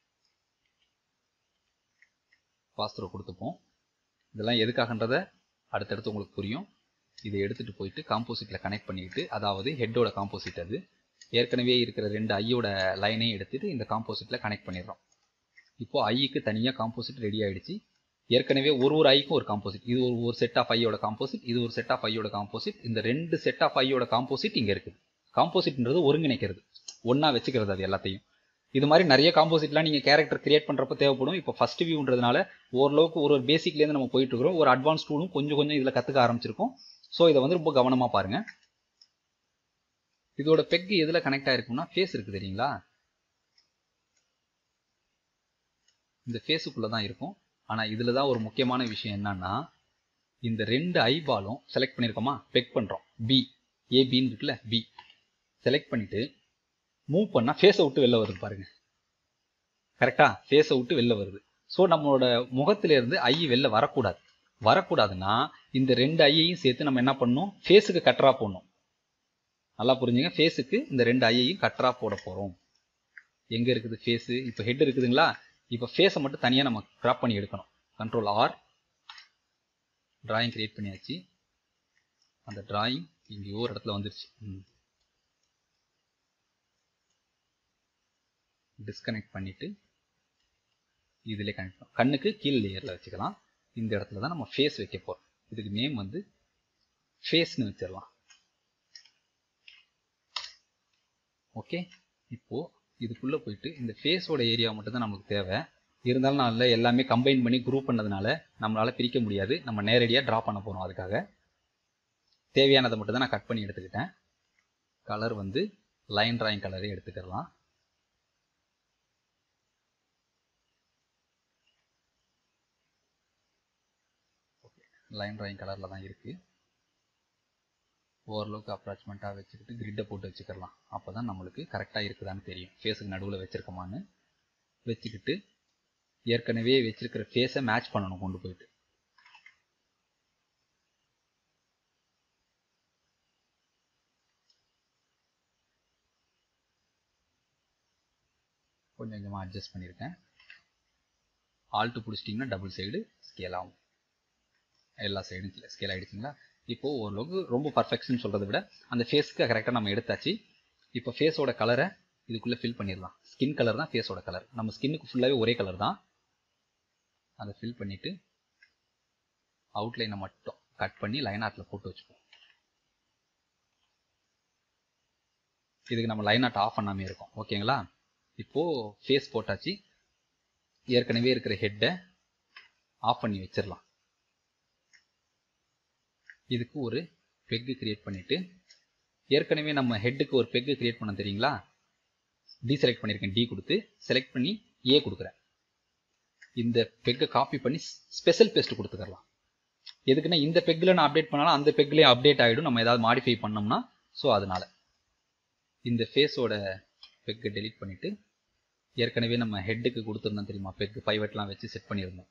பாஸ்தரோ கொடுத்துப்போம் இதெல்லாம் எதுக்காகன்றத அடுத்தடுத்து உங்களுக்கு புரியும் இதை எடுத்துட்டு போயிட்டு காம்போசிட்ல கனெக்ட் பண்ணிக்கிட்டு அதாவது ஹெட்டோட காம்போசிட் அது ஏற்கனவே இருக்கிற ரெண்டு ஐயோட லைனையும் எடுத்துட்டு இந்த காம்போசிட்ல கனெக்ட் பண்ணிடுறோம் இப்போ ஐக்கு தனியாக காம்போசிட் ரெடி ஆயிடுச்சு ஏற்கனவே ஒரு ஒரு ஐக்கும் ஒரு காம்போசிட் இது ஒரு ஒரு செட் ஆஃப் ஐயோட காம்போசிட் இது ஒரு செட் ஆஃப் ஐயோட காம்போசிட் இந்த ரெண்டு செட் ஆஃப் ஐயோட காம்போசிட் இங்கே இருக்குது காம்போசிட்ன்றது ஒருங்கிணைக்கிறது ஒன்றா வச்சுக்கிறது அது எல்லாத்தையும் இது மாதிரி நிறைய காம்போசிட்லாம் நீங்கள் கேரக்டர் கிரியேட் பண்ணுறப்ப தேவைப்படும் இப்போ ஃபர்ஸ்ட் வியூன்றதுனால ஓரளவுக்கு ஒரு ஒரு பேசிக்லேருந்து நம்ம போயிட்டு இருக்கிறோம் ஒரு அட்வான்ஸ் டூலும் கொஞ்சம் கொஞ்சம் இதில் கற்றுக்க ஆரம்பிச்சிருக்கோம் ஸோ இதை வந்து ரொம்ப கவனமாக பாருங்க இதோட பெக் எதில் கனெக்ட் ஆயிருக்கும்னா ஃபேஸ் இருக்குது தெரியுங்களா இந்த ஃபேஸுக்குள்ளே தான் இருக்கும் ஆனால் இதில் தான் ஒரு முக்கியமான விஷயம் என்னன்னா இந்த ரெண்டு ஐபாலும் செலக்ட் பண்ணியிருக்கோமா பெக் பண்ணுறோம் பி ஏபின்னு இருக்குல்ல பி செலக்ட் பண்ணிட்டு மூவ் பண்ணால் ஃபேஸை விட்டு வெளில வருது பாருங்க கரெக்டா ஃபேஸை விட்டு வெளில வருது ஸோ நம்மளோட முகத்திலேருந்து ஐ வெளில வரக்கூடாது வரக்கூடாதுன்னா இந்த ரெண்டு ஐயையும் சேர்த்து நம்ம என்ன பண்ணணும் ஃபேஸுக்கு கட்டரா போடணும் நல்லா புரிஞ்சுங்க ஃபேஸுக்கு இந்த ரெண்டு ஐயையும் கட்டரா போட போகிறோம் எங்கே இருக்குது ஃபேஸு இப்போ ஹெட் இருக்குதுங்களா இப்போ ஃபேஸை மட்டும் தனியாக நம்ம கிராப் பண்ணி எடுக்கணும் கண்ட்ரோல் ஆர் டிராயிங் கிரியேட் பண்ணியாச்சு அந்த டிராயிங் இங்கேயோ ஒரு இடத்துல வந்துருச்சு ம் டிஸ்கனெக்ட் பண்ணிட்டு இதிலே கனெக்ட் பண்ணலாம் கண்ணுக்கு கீழ் லேயரில் வச்சுக்கலாம் இந்த இடத்துல தான் நம்ம ஃபேஸ் வைக்க போகிறோம் இதுக்கு நேம் வந்து ஃபேஸ்னு வச்சிடலாம் ஓகே இப்போ இதுக்குள்ளே போயிட்டு இந்த ஃபேஸோட ஏரியா மட்டும் தான் நமக்கு தேவை இருந்தாலும் நான் அதில் எல்லாமே கம்பைன் பண்ணி குரூப் பண்ணதுனால நம்மளால் பிரிக்க முடியாது நம்ம நேரடியாக ட்ரா பண்ண போகிறோம் அதுக்காக தேவையானதை மட்டும் தான் நான் கட் பண்ணி எடுத்துக்கிட்டேன் கலர் வந்து லைன் ட்ராயிங் கலரே எடுத்துக்கலாம் லைன் ட்ராயிங் கலரில் தான் இருக்குது ஓரளவுக்கு அப்ராச்மெண்ட்டாக வச்சுக்கிட்டு கிரிட்டை போட்டு வச்சுக்கலாம் அப்போ தான் நம்மளுக்கு கரெக்டாக இருக்குதான்னு தெரியும் ஃபேஸுக்கு நடுவில் வச்சுருக்கோமான்னு வச்சுக்கிட்டு ஏற்கனவே வச்சிருக்கிற ஃபேஸை மேட்ச் பண்ணணும் கொண்டு போயிட்டு கொஞ்சம் கொஞ்சமாக அட்ஜஸ்ட் பண்ணியிருக்கேன் ஆல்ட்டு பிடிச்சிட்டிங்கன்னா டபுள் சைடு ஸ்கேல் ஆகும் எல்லா சைடும் ஸ்கேல் ஆகிடுச்சிங்களா இப்போது ஓரளவுக்கு ரொம்ப பர்ஃபெக்ஷன் சொல்கிறத விட அந்த ஃபேஸ்க்கு கரெக்டாக நம்ம எடுத்தாச்சு இப்போ ஃபேஸோட கலரை இதுக்குள்ளே ஃபில் பண்ணிடலாம் ஸ்கின் கலர் தான் ஃபேஸோட கலர் நம்ம ஸ்கின்னுக்கு ஃபுல்லாகவே ஒரே கலர் தான் அதை ஃபில் பண்ணிவிட்டு அவுட்லைனை மட்டும் கட் பண்ணி லைன் ஆர்ட்டில் போட்டு வச்சுப்போம் இதுக்கு நம்ம லைன் ஆர்ட் ஆஃப் பண்ணாமே இருக்கோம் ஓகேங்களா இப்போது ஃபேஸ் போட்டாச்சு ஏற்கனவே இருக்கிற ஹெட்டை ஆஃப் பண்ணி வச்சிடலாம் இதுக்கு ஒரு பெக்கு கிரியேட் பண்ணிவிட்டு ஏற்கனவே நம்ம ஹெட்டுக்கு ஒரு பெக்கு கிரியேட் பண்ண தெரியுங்களா டி செலக்ட் பண்ணியிருக்கேன் டி கொடுத்து செலக்ட் பண்ணி ஏ கொடுக்குறேன் இந்த பெக்கை காப்பி பண்ணி ஸ்பெஷல் பேஸ்ட் கொடுத்துக்கலாம் எதுக்குன்னா இந்த பெக்கில் நான் அப்டேட் பண்ணாலும் அந்த பெக்லேயும் அப்டேட் ஆகிடும் நம்ம ஏதாவது மாடிஃபை பண்ணோம்னா ஸோ அதனால் இந்த ஃபேஸோட பெக்கை டெலீட் பண்ணிவிட்டு ஏற்கனவே நம்ம ஹெட்டுக்கு கொடுத்துருந்தோம் தெரியுமா பெக்கு பைவட்லாம் வச்சு செட் பண்ணியிருந்தோம்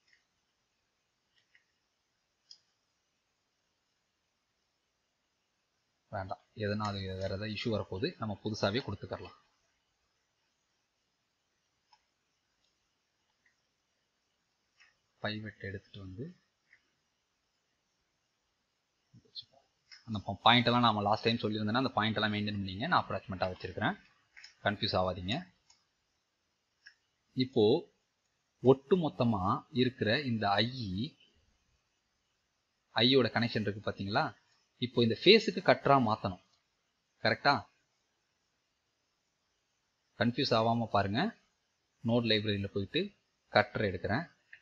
வேண்டாம் எதனா அது வேறு ஏதாவது இஷ்யூ வரப்போகுது நம்ம புதுசாகவே கொடுத்துக்கரலாம் பைவெட் எடுத்துகிட்டு வந்து அந்த பாயிண்டெல்லாம் நம்ம லாஸ்ட் டைம் சொல்லியிருந்தேன்னா அந்த பாயிண்டெல்லாம் மெயின்டைன் பண்ணிங்க நான் அப்ராச்மெண்ட்டாக வச்சுருக்கிறேன் கன்ஃபியூஸ் ஆகாதீங்க இப்போது ஒட்டு மொத்தமாக இருக்கிற இந்த ஐ ஐயோட கனெக்ஷன் இருக்குது பார்த்தீங்களா இப்போ இந்த ஃபேஸுக்கு கட்டரா மாற்றணும் கரெக்டா கன்ஃபியூஸ் ஆகாமல் பாருங்க நோட் லைப்ரரியில் போயிட்டு கட்டரை எடுக்கிறேன்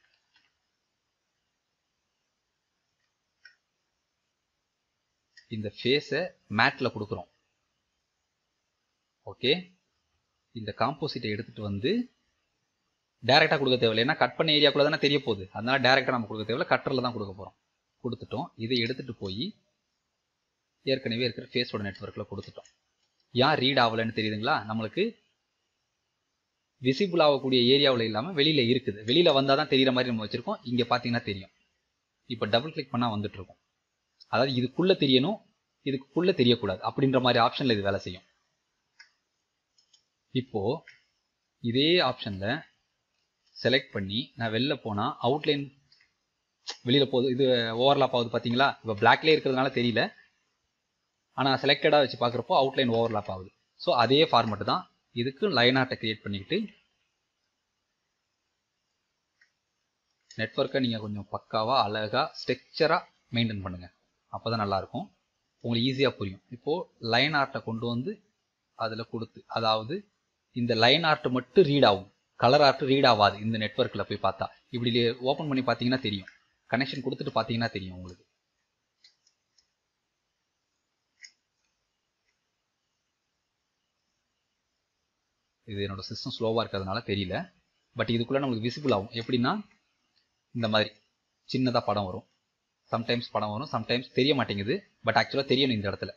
இந்த ஃபேஸை மேட்டில் கொடுக்குறோம் ஓகே இந்த காம்போசிட்டை எடுத்துகிட்டு வந்து டேரெக்டாக கொடுக்க தேவையில்லை ஏன்னா கட் பண்ண ஏரியாக்குள்ளே தானே தெரிய போகுது அதனால டேரெக்டாக நம்ம கொடுக்க தேவையில்லை கட்டரில் தான் கொடுக்க போகிறோம் கொடுத்துட்டோம் இதை எடுத்துகிட்டு போய் ஏற்கனவே இருக்கிற ஃபேஸோட நெட்ஒர்க்கில் கொடுத்துட்டோம் ஏன் ரீட் ஆகலைன்னு தெரியுதுங்களா நம்மளுக்கு விசிபிள் ஆகக்கூடிய ஏரியாவில் இல்லாமல் வெளியில் இருக்குது வெளியில் வந்தால் தான் தெரிகிற மாதிரி நம்ம வச்சுருக்கோம் இங்கே பார்த்தீங்கன்னா தெரியும் இப்போ டபுள் கிளிக் பண்ணால் வந்துட்டு இருக்கும் அதாவது இதுக்குள்ளே தெரியணும் இதுக்குள்ளே தெரியக்கூடாது அப்படின்ற மாதிரி ஆப்ஷனில் இது வேலை செய்யும் இப்போது இதே ஆப்ஷனில் செலக்ட் பண்ணி நான் வெளில போனால் அவுட்லைன் வெளியில் போகுது இது ஓவர்லாப் ஆகுது பார்த்தீங்களா இப்போ பிளாக்லேயே இருக்கிறதுனால தெரியல ஆனால் செலக்டடாக வச்சு பார்க்குறப்போ அவுட்லைன் ஓவர்லாப் ஆகுது ஸோ அதே ஃபார்மெட்டு தான் இதுக்கு லைன் ஆர்ட்டை கிரியேட் பண்ணிக்கிட்டு நெட்ஒர்க்கை நீங்கள் கொஞ்சம் பக்காவாக அழகாக ஸ்ட்ரக்சராக மெயின்டைன் பண்ணுங்கள் அப்போ தான் நல்லாயிருக்கும் உங்களுக்கு ஈஸியாக புரியும் இப்போது லைன் ஆர்ட்டை கொண்டு வந்து அதில் கொடுத்து அதாவது இந்த லைன் ஆர்ட் மட்டும் ரீட் ஆகும் கலர் ஆர்ட் ரீட் ஆகாது இந்த நெட்ஒர்க்கில் போய் பார்த்தா இப்படி ஓப்பன் பண்ணி பார்த்தீங்கன்னா தெரியும் கனெக்ஷன் கொடுத்துட்டு பார்த்தீங்கன்னா தெரியும் உங்களுக்கு இது என்னோட சிஸ்டம் ஸ்லோவாக இருக்கிறதுனால தெரியல பட் இதுக்குள்ளே நம்மளுக்கு விசிபிள் ஆகும் எப்படின்னா இந்த மாதிரி சின்னதாக படம் வரும் சம்டைம்ஸ் படம் வரும் சம்டைம்ஸ் தெரிய மாட்டேங்குது பட் ஆக்சுவலாக தெரியணும் இந்த இடத்துல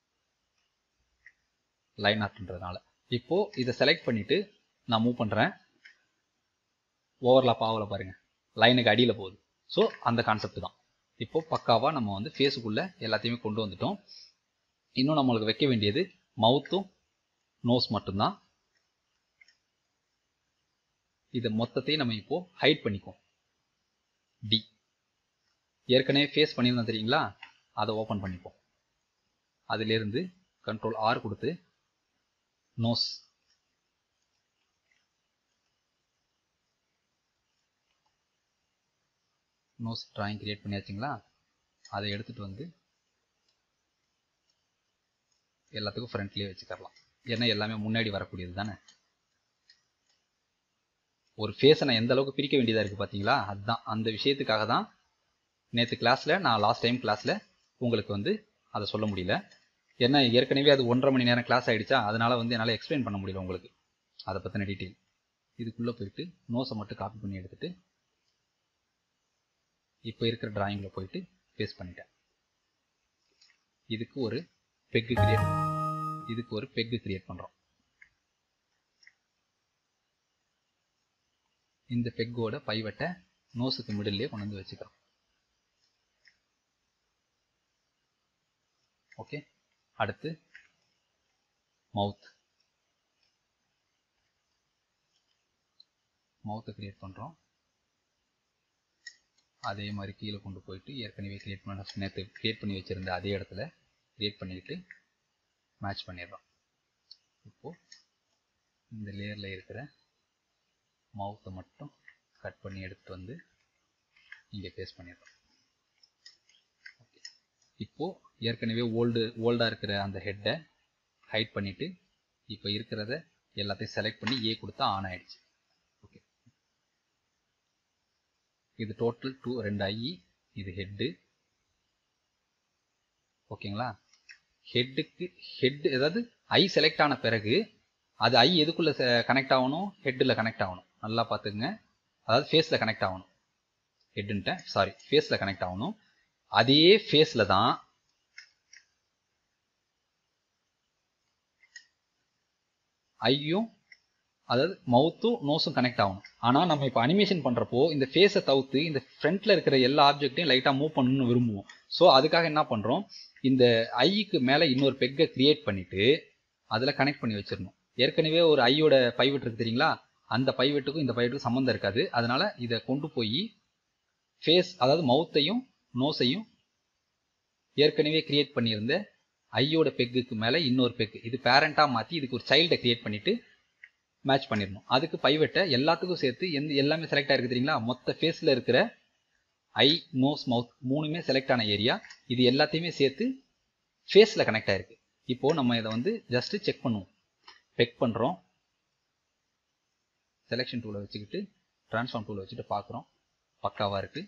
லைன் ஆர்ட்ன்றதுனால இப்போ இதை செலக்ட் பண்ணிட்டு நான் மூவ் பண்ணுறேன் ஓவர்லாப் ஆகல பாருங்க லைனுக்கு அடியில் போகுது ஸோ அந்த கான்செப்ட் தான் இப்போ பக்காவாக நம்ம வந்து ஃபேஸுக்குள்ளே எல்லாத்தையுமே கொண்டு வந்துட்டோம் இன்னும் நம்மளுக்கு வைக்க வேண்டியது மவுத்தும் நோஸ் மட்டும்தான் இதை மொத்தத்தையும் நம்ம இப்போ ஹைட் பண்ணிக்குவோம் டி ஏற்கனவே ஃபேஸ் பண்ணியிருந்தோம் தெரியுங்களா அதை ஓப்பன் பண்ணிப்போம் அதிலிருந்து கண்ட்ரோல் ஆர் கொடுத்து நோஸ் நோஸ் டிராயிங் கிரியேட் பண்ணியாச்சுங்களா அதை எடுத்துகிட்டு வந்து எல்லாத்துக்கும் ஃப்ரண்ட்லேயே வச்சுக்கரலாம் ஏன்னா எல்லாமே முன்னாடி வரக்கூடியது தானே ஒரு ஃபேஸை நான் எந்த அளவுக்கு பிரிக்க வேண்டியதாக இருக்குது பார்த்தீங்களா அதுதான் அந்த விஷயத்துக்காக தான் நேற்று கிளாஸில் நான் லாஸ்ட் டைம் கிளாஸில் உங்களுக்கு வந்து அதை சொல்ல முடியல ஏன்னா ஏற்கனவே அது ஒன்றரை மணி நேரம் கிளாஸ் ஆகிடுச்சா அதனால் வந்து என்னால் எக்ஸ்பிளைன் பண்ண முடியல உங்களுக்கு அதை பற்றின டீட்டெயில் இதுக்குள்ளே போயிட்டு நோஸை மட்டும் காப்பி பண்ணி எடுத்துகிட்டு இப்போ இருக்கிற டிராயிங்கில் போயிட்டு பேஸ்ட் பண்ணிட்டேன் இதுக்கு ஒரு பெக்கு கிரியேட் இதுக்கு ஒரு பெக்கு கிரியேட் பண்ணுறோம் இந்த பெக்கோட பைவட்டை நோஸுக்கு மிடில்லே கொண்டு வந்து வச்சுக்கிறோம் ஓகே அடுத்து மவுத் மவுத்தை கிரியேட் பண்ணுறோம் அதே மாதிரி கீழே கொண்டு போயிட்டு ஏற்கனவே கிரியேட் பண்ண நேற்று கிரியேட் பண்ணி வச்சுருந்த அதே இடத்துல கிரியேட் பண்ணிக்கிட்டு மேட்ச் பண்ணிடுறோம் இப்போது இந்த லேயரில் இருக்கிற மவுத்தை மட்டும் கட் பண்ணி எடுத்துகிட்டு வந்து இங்கே பேஸ்ட் பண்ணிடுறோம் ஓகே இப்போது ஏற்கனவே ஓல்டு ஓல்டாக இருக்கிற அந்த ஹெட்டை ஹைட் பண்ணிவிட்டு இப்போ இருக்கிறத எல்லாத்தையும் செலக்ட் பண்ணி ஏ கொடுத்தா ஆன் ஆயிடுச்சு ஓகே இது டோட்டல் டூ ரெண்டு ஐ இது ஹெட்டு ஓகேங்களா ஹெட்டுக்கு ஹெட் ஏதாவது ஐ செலக்ட் ஆன பிறகு அது ஐ எதுக்குள்ளே கனெக்ட் ஆகணும் ஹெட்டில் கனெக்ட் ஆகணும் நல்லா பார்த்துக்குங்க அதாவது ஃபேஸில் கனெக்ட் ஆகணும் ஹெட்டுன்ட்டேன் சாரி ஃபேஸில் கனெக்ட் ஆகணும் அதே ஃபேஸில் தான் ஐயும் அதாவது மவுத்தும் நோஸும் கனெக்ட் ஆகணும் ஆனால் நம்ம இப்போ அனிமேஷன் பண்ணுறப்போ இந்த ஃபேஸை தவிர்த்து இந்த ஃப்ரண்ட்டில் இருக்கிற எல்லா ஆப்ஜெக்ட்டையும் லைட்டாக மூவ் பண்ணணும்னு விரும்புவோம் ஸோ அதுக்காக என்ன பண்ணுறோம் இந்த ஐக்கு மேலே இன்னொரு பெக்கை கிரியேட் பண்ணிவிட்டு அதில் கனெக்ட் பண்ணி வச்சிடணும் ஏற்கனவே ஒரு ஐயோட பைவெட் இருக்கு தெரியுங்களா அந்த பைவெட்டுக்கும் இந்த பைவெட்டுக்கும் சம்மந்தம் இருக்காது அதனால இதை கொண்டு போய் ஃபேஸ் அதாவது மவுத்தையும் நோஸையும் ஏற்கனவே கிரியேட் பண்ணியிருந்த ஐயோட பெக்குக்கு மேலே இன்னொரு பெக்கு இது பேரண்டாக மாற்றி இதுக்கு ஒரு சைல்டை கிரியேட் பண்ணிவிட்டு மேட்ச் பண்ணிடணும் அதுக்கு பைவெட்டை எல்லாத்துக்கும் சேர்த்து எந்த எல்லாமே செலக்ட் ஆகிருக்கு தெரியுங்களா மொத்த ஃபேஸில் இருக்கிற ஐ நோஸ் மவுத் மூணுமே செலக்ட் ஆன ஏரியா இது எல்லாத்தையுமே சேர்த்து ஃபேஸில் கனெக்ட் ஆகிருக்கு இப்போது நம்ம இதை வந்து ஜஸ்ட்டு செக் பண்ணுவோம் பெக் பண்ணுறோம் செலெக்ஷன் டூலை வச்சுக்கிட்டு ட்ரான்ஸ்ஃபார்ம் டூலை வச்சுட்டு பார்க்குறோம் பக்காவாக இருக்குது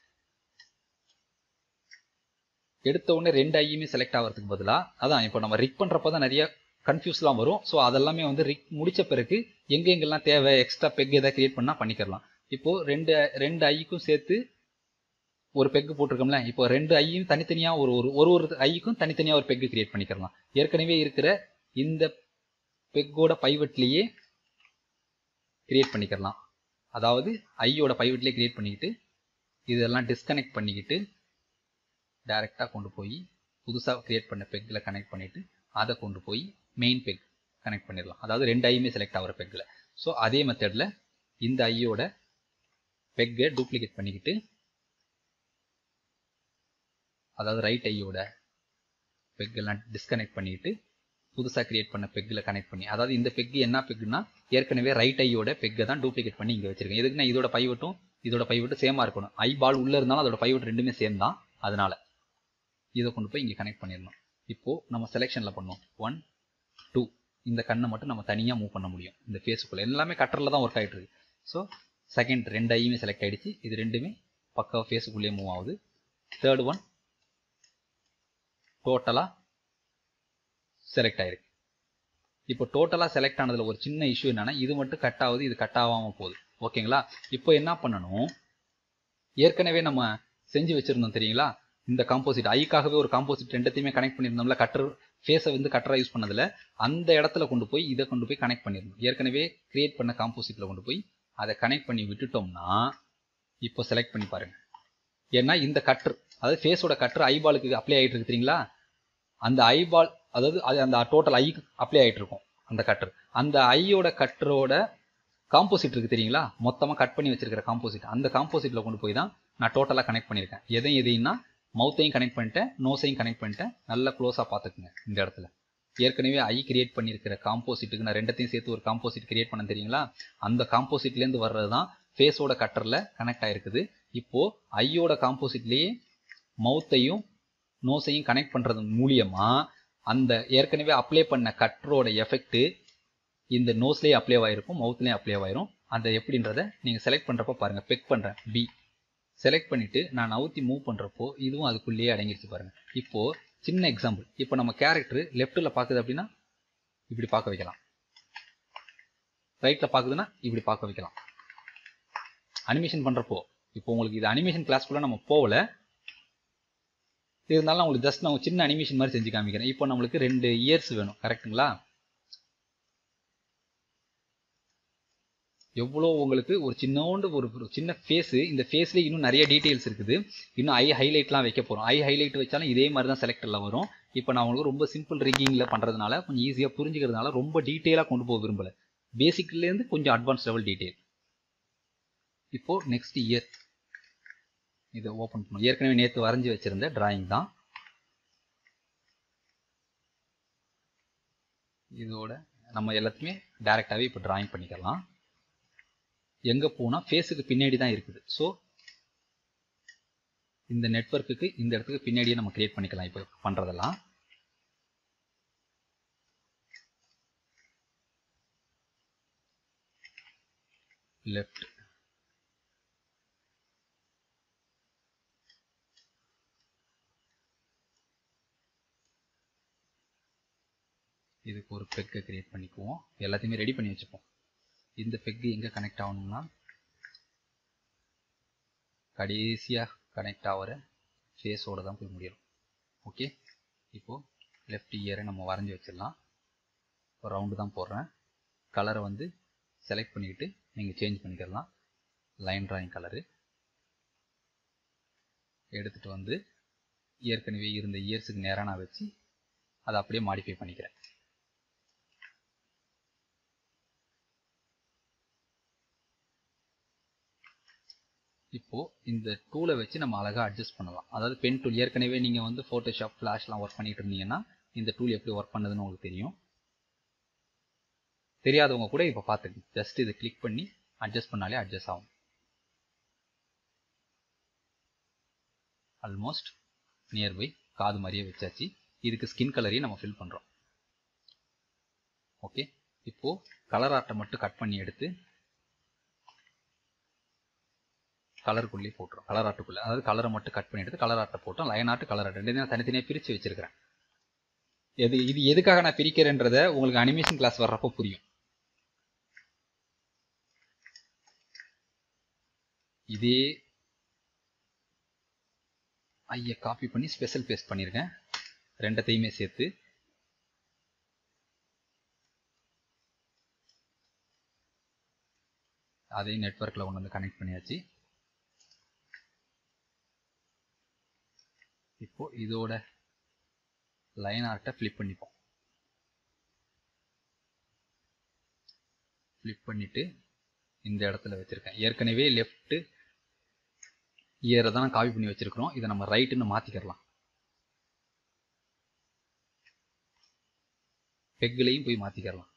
எடுத்த உடனே ரெண்டு ஐயுமே செலக்ட் ஆகிறதுக்கு பதிலாக அதான் இப்போ நம்ம ரிக் பண்ணுறப்ப தான் நிறைய கன்ஃபியூஸ்லாம் வரும் ஸோ அதெல்லாமே வந்து ரிக் முடித்த பிறகு எங்கே எங்கெல்லாம் தேவை எக்ஸ்ட்ரா பெக் எதாவது கிரியேட் பண்ணால் பண்ணிக்கலாம் இப்போது ரெண்டு ரெண்டு ஐக்கும் சேர்த்து ஒரு பெக்கு போட்டிருக்கோம்ல இப்போ ரெண்டு ஐயும் தனித்தனியாக ஒரு ஒரு ஒரு ஒரு ஐக்கும் தனித்தனியாக ஒரு பெக்கு கிரியேட் பண்ணிக்கலாம் ஏற்கனவே இருக்கிற இந்த பெக்கோட பைவெட்லேயே கிரியேட் பண்ணிக்கலாம் அதாவது ஐயோட பைவெட்லேயே கிரியேட் பண்ணிக்கிட்டு இதெல்லாம் டிஸ்கனெக்ட் பண்ணிக்கிட்டு டைரெக்டாக கொண்டு போய் புதுசாக கிரியேட் பண்ண பெக்கில் கனெக்ட் பண்ணிவிட்டு அதை கொண்டு போய் மெயின் பெக் கனெக்ட் பண்ணிடலாம் அதாவது ரெண்டு ஐயுமே செலக்ட் ஆகிற பெக்கில் ஸோ அதே மெத்தடில் இந்த ஐயோட பெக்கை டூப்ளிகேட் பண்ணிக்கிட்டு அதாவது ரைட் ஐயோட பெக்கெல்லாம் டிஸ்கனெக்ட் பண்ணிக்கிட்டு புதுசாக கிரியேட் பண்ண பெக்கில் கனெக்ட் பண்ணி அதாவது இந்த பெக்கு என்ன பெக்குன்னா ஏற்கனவே ரைட் ஐயோட பெக்கை தான் டூப்ளிகேட் பண்ணி இங்கே வச்சிருக்கேன் எதுக்குன்னா இதோட பைவட்டும் இதோட பைவட் சேமாக இருக்கணும் ஐ பால் உள்ளே இருந்தாலும் அதோட பைவட் ரெண்டுமே சேம் தான் அதனால இதை கொண்டு போய் இங்கே கனெக்ட் பண்ணிடணும் இப்போது நம்ம செலெக்ஷனில் பண்ணோம் ஒன் டூ இந்த கண்ணை மட்டும் நம்ம தனியாக மூவ் பண்ண முடியும் இந்த ஃபேஸுக்குள்ளே எல்லாமே கட்டரில் தான் ஒர்க் ஆகிட்டு இருக்கு ஸோ செகண்ட் ரெண்டு ஐயுமே செலக்ட் ஆகிடுச்சு இது ரெண்டுமே பக்கா ஃபேஸுக்குள்ளேயே மூவ் ஆகுது தேர்ட் ஒன் டோட்டலாக செலக்ட் ஆயிருக்கு இப்போ டோட்டலாக செலக்ட் ஆனதில் ஒரு சின்ன இஷ்யூ என்னன்னா இது மட்டும் கட் ஆகுது இது கட் ஆகாமல் போகுது ஓகேங்களா இப்போ என்ன பண்ணணும் ஏற்கனவே நம்ம செஞ்சு வச்சுருந்தோம் தெரியுங்களா இந்த காம்போசிட் ஐக்காகவே ஒரு காம்போசிட் ரெண்டத்தையுமே கனெக்ட் பண்ணியிருந்தோம்ல கட்டர் ஃபேஸை வந்து கட்டராக யூஸ் பண்ணதில் அந்த இடத்துல கொண்டு போய் இதை கொண்டு போய் கனெக்ட் பண்ணிடணும் ஏற்கனவே கிரியேட் பண்ண காம்போசிட்டில் கொண்டு போய் அதை கனெக்ட் பண்ணி விட்டுட்டோம்னா இப்போ செலக்ட் பண்ணி பாருங்க ஏன்னா இந்த கட்டர் அதாவது ஃபேஸோட கட்டர் ஐபாலுக்கு அப்ளை ஆகிட்டு இருக்கு தெரியுங்களா அந்த ஐபால் அதாவது அது அந்த டோட்டல் ஐக்கு அப்ளை ஆகிட்டு இருக்கும் அந்த கட்டர் அந்த ஐயோட கட்டரோட காம்போசிட் இருக்கு தெரியுங்களா மொத்தமாக கட் பண்ணி வச்சிருக்கிற காம்போசிட் அந்த காம்போசிட்டில் கொண்டு போய் தான் நான் டோட்டலாக கனெக்ட் பண்ணியிருக்கேன் எதையும் எதையும்னா மவுத்தையும் கனெக்ட் பண்ணிட்டேன் நோஸையும் கனெக்ட் பண்ணிட்டேன் நல்லா க்ளோஸாக பார்த்துக்குங்க இந்த இடத்துல ஏற்கனவே ஐ கிரியேட் பண்ணியிருக்கிற காம்போசிட்டுக்கு நான் ரெண்டத்தையும் சேர்த்து ஒரு காம்போசிட் கிரியேட் பண்ண தெரியுங்களா அந்த காம்போசிட்லேருந்து வர்றது தான் ஃபேஸோட கட்டரில் கனெக்ட் ஆயிருக்குது இப்போ ஐயோட காம்போசிட்லேயே மவுத்தையும் நோஸையும் கனெக்ட் பண்ணுறது மூலியமா அந்த ஏற்கனவே அப்ளை பண்ண கட்டரோட எஃபெக்ட் இந்த நோஸ்லேயே அப்ளை ஆயிருக்கும் மவுத்லேயும் அப்ளை ஆயிரும் அந்த எப்படின்றத நீங்கள் செலக்ட் பண்ணுறப்ப பாருங்க பெக் பண்ணுறேன் பி செலக்ட் பண்ணிட்டு நான் நவுத்தி மூவ் பண்ணுறப்போ இதுவும் அதுக்குள்ளேயே அடங்கிருச்சு பாருங்க இப்போ சின்ன எக்ஸாம்பிள் இப்போ நம்ம கேரக்டர் லெஃப்ட்டில் பார்க்குது அப்படின்னா இப்படி பார்க்க வைக்கலாம் ரைட்டில் பார்க்குதுன்னா இப்படி பார்க்க வைக்கலாம் அனிமேஷன் பண்ணுறப்போ இப்போ உங்களுக்கு இது அனிமேஷன் கிளாஸ்க்குள்ளே நம்ம போகல இருந்தாலும் நான் உங்களுக்கு ஜஸ்ட் நான் ஒரு சின்ன அனிமேஷன் மாதிரி செஞ்சு காமிக்கிறேன் இப்போ நம்மளுக்கு ரெண்டு இயர்ஸ் வேணும் கரெக்ட்டுங்களா எவ்வளோ உங்களுக்கு ஒரு சின்னோண்டு ஒரு ஒரு சின்ன ஃபேஸு இந்த ஃபேஸ்லேயே இன்னும் நிறைய டீட்டெயில்ஸ் இருக்குது இன்னும் ஐ ஹைலைட்லாம் வைக்க போகிறோம் ஐ ஹைலைட் வச்சாலும் இதே மாதிரி தான் செலக்டரில் வரும் இப்போ நான் உங்களுக்கு ரொம்ப சிம்பிள் ரிக்கிங்கில் பண்ணுறதுனால கொஞ்சம் ஈஸியாக புரிஞ்சுக்கிறதுனால ரொம்ப டீட்டெயிலாக கொண்டு போக விரும்பலை பேசிக்லேருந்து கொஞ்சம் அட்வான்ஸ் லெவல் டீட்டெயில் இப்போது நெக்ஸ்ட் இயர் இதை ஓப்பன் பண்ணும் ஏற்கனவே நேற்று வரைஞ்சி வச்சுருந்த டிராயிங் தான் இதோட நம்ம எல்லாத்தையுமே டைரெக்டாகவே இப்போ டிராயிங் பண்ணிக்கலாம் எங்கே போனால் ஃபேஸுக்கு பின்னாடி தான் இருக்குது ஸோ இந்த நெட்ஒர்க்குக்கு இந்த இடத்துக்கு பின்னாடியே நம்ம கிரியேட் பண்ணிக்கலாம் இப்போ பண்ணுறதெல்லாம் லெஃப்ட் இதுக்கு ஒரு பெக்கை கிரியேட் பண்ணிக்குவோம் எல்லாத்தையுமே ரெடி பண்ணி வச்சுப்போம் இந்த பெக்கு எங்கே கனெக்ட் ஆகணும்னா கடைசியாக கனெக்ட் ஆகிற ஃபேஸோட தான் போய் முடியணும் ஓகே இப்போது லெஃப்ட் இயரை நம்ம வரைஞ்சி வச்சிடலாம் இப்போ ரவுண்டு தான் போடுறேன் கலரை வந்து செலக்ட் பண்ணிக்கிட்டு நீங்கள் சேஞ்ச் பண்ணிக்கலாம் லைன் ட்ராயிங் கலரு எடுத்துகிட்டு வந்து ஏற்கனவே இருந்த இயர்ஸுக்கு நேராக நான் வச்சு அதை அப்படியே மாடிஃபை பண்ணிக்கிறேன் இப்போ இந்த டூலை வச்சு நம்ம அழகாக அட்ஜஸ்ட் பண்ணலாம் அதாவது பென் டூல் ஏற்கனவே நீங்கள் வந்து ஃபோட்டோஷாப் ஃப்ளாஷ்லாம் ஒர்க் பண்ணிட்டு இருந்தீங்கன்னா இந்த டூல் எப்படி ஒர்க் பண்ணுதுன்னு உங்களுக்கு தெரியும் தெரியாதவங்க கூட இப்போ பார்த்துக்கங்க ஜஸ்ட் இதை கிளிக் பண்ணி அட்ஜஸ்ட் பண்ணாலே அட்ஜஸ்ட் ஆகும் ஆல்மோஸ்ட் நியர்பை காது மாதிரியே வச்சாச்சு இதுக்கு ஸ்கின் கலரையும் நம்ம ஃபில் பண்ணுறோம் ஓகே இப்போது கலர் ஆர்ட்டை மட்டும் கட் பண்ணி எடுத்து கலருக்குள்ளேயே போட்டுரும் கலர் ஆர்ட்டுக்குள்ளே அதாவது கலரை மட்டும் கட் பண்ணி எடுத்து கலர் ஆர்ட்டை போட்டோம் லைன் ஆர்ட் கலர் ஆர்ட் ரெண்டு தனித்தனியாக பிரித்து வச்சிருக்கிறேன் எது இது எதுக்காக நான் பிரிக்கிறேன்றதை உங்களுக்கு அனிமேஷன் கிளாஸ் வர்றப்போ புரியும் இதே ஐய காப்பி பண்ணி ஸ்பெஷல் பேஸ்ட் பண்ணியிருக்கேன் ரெண்டத்தையுமே சேர்த்து அதையும் நெட்ஒர்க்கில் கொண்டு வந்து கனெக்ட் பண்ணியாச்சு இப்போ இதோட லைன் ஆர்ட்டை ஃப்ளிப் பண்ணிப்போம் ஃப்ளிப் பண்ணிட்டு இந்த இடத்துல வச்சிருக்கேன் ஏற்கனவே லெஃப்ட் இயரை தான் காப்பி பண்ணி வச்சிருக்கிறோம் இதை நம்ம ரைட்டுன்னு மாத்திக்கிறலாம் பெக்லையும் போய் மாத்திக்கிறலாம்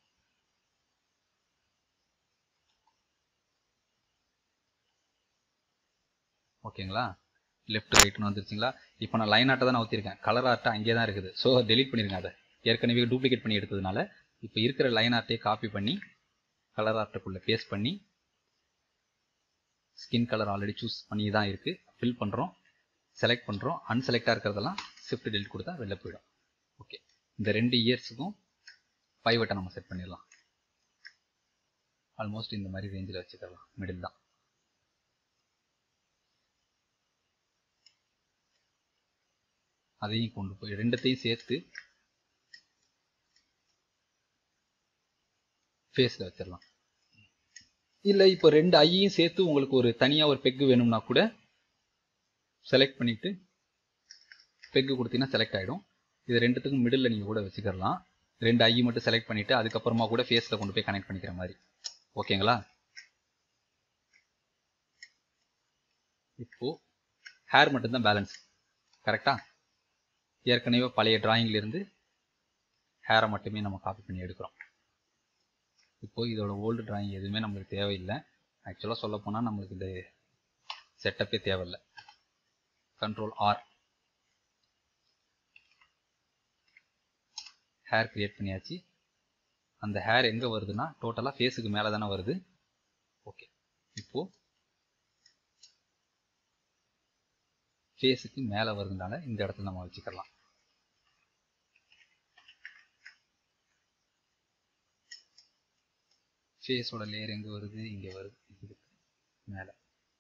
ஓகேங்களா லெஃப்ட் ரைட்னு வந்துருச்சுங்களா இப்போ நான் லைன் ஆர்ட்டை தான் நான் ஊற்றிருக்கேன் கலர் ஆர்ட்டை அங்கேயே தான் இருக்குது ஸோ டெலீட் பண்ணிருங்க அதை ஏற்கனவே டூப்ளிகேட் பண்ணி எடுத்ததுனால இப்போ இருக்கிற லைன் ஆர்ட்டையே காப்பி பண்ணி கலர் ஆர்ட்டுக்குள்ளே பேஸ்ட் பண்ணி ஸ்கின் கலர் ஆல்ரெடி சூஸ் பண்ணி தான் இருக்குது ஃபில் பண்ணுறோம் செலக்ட் பண்ணுறோம் அன்செலக்டாக இருக்கிறதெல்லாம் ஷிஃப்ட் டெலிட் கொடுத்தா வெளில போயிடும் ஓகே இந்த ரெண்டு இயர்ஸுக்கும் பைவட்டை நம்ம செட் பண்ணிடலாம் ஆல்மோஸ்ட் இந்த மாதிரி ரேஞ்சில் வச்சுக்கலாம் மிடில் தான் அதையும் கொண்டு போய் ரெண்டத்தையும் சேர்த்து ஃபேஸில் வச்சிடலாம் இல்லை இப்போ ரெண்டு ஐயையும் சேர்த்து உங்களுக்கு ஒரு தனியாக ஒரு பெக்கு வேணும்னா கூட செலக்ட் பண்ணிவிட்டு பெக்கு கொடுத்தீங்கன்னா செலக்ட் ஆகிடும் இது ரெண்டுத்துக்கும் மிடில் நீங்கள் கூட வச்சுக்கலாம் ரெண்டு ஐ மட்டும் செலக்ட் பண்ணிவிட்டு அதுக்கப்புறமா கூட ஃபேஸில் கொண்டு போய் கனெக்ட் பண்ணிக்கிற மாதிரி ஓகேங்களா இப்போ ஹேர் மட்டும்தான் பேலன்ஸ் கரெக்டா ஏற்கனவே பழைய டிராயிங்லேருந்து ஹேரை மட்டுமே நம்ம காப்பி பண்ணி எடுக்கிறோம் இப்போ இதோட ஓல்டு டிராயிங் எதுவுமே நம்மளுக்கு தேவையில்லை ஆக்சுவலாக சொல்ல போனால் நம்மளுக்கு இந்த செட்டப்பே தேவையில்லை கண்ட்ரோல் ஆர் ஹேர் கிரியேட் பண்ணியாச்சு அந்த ஹேர் எங்கே வருதுன்னா டோட்டலாக ஃபேஸுக்கு மேலே தானே வருது ஓகே இப்போ ஃபேஸுக்கு மேலே வருதுனால இந்த இடத்துல நம்ம வச்சுக்கலாம் ஃபேஸோட லேயர் எங்கே வருது இங்கே வருது இதுக்கு மேலே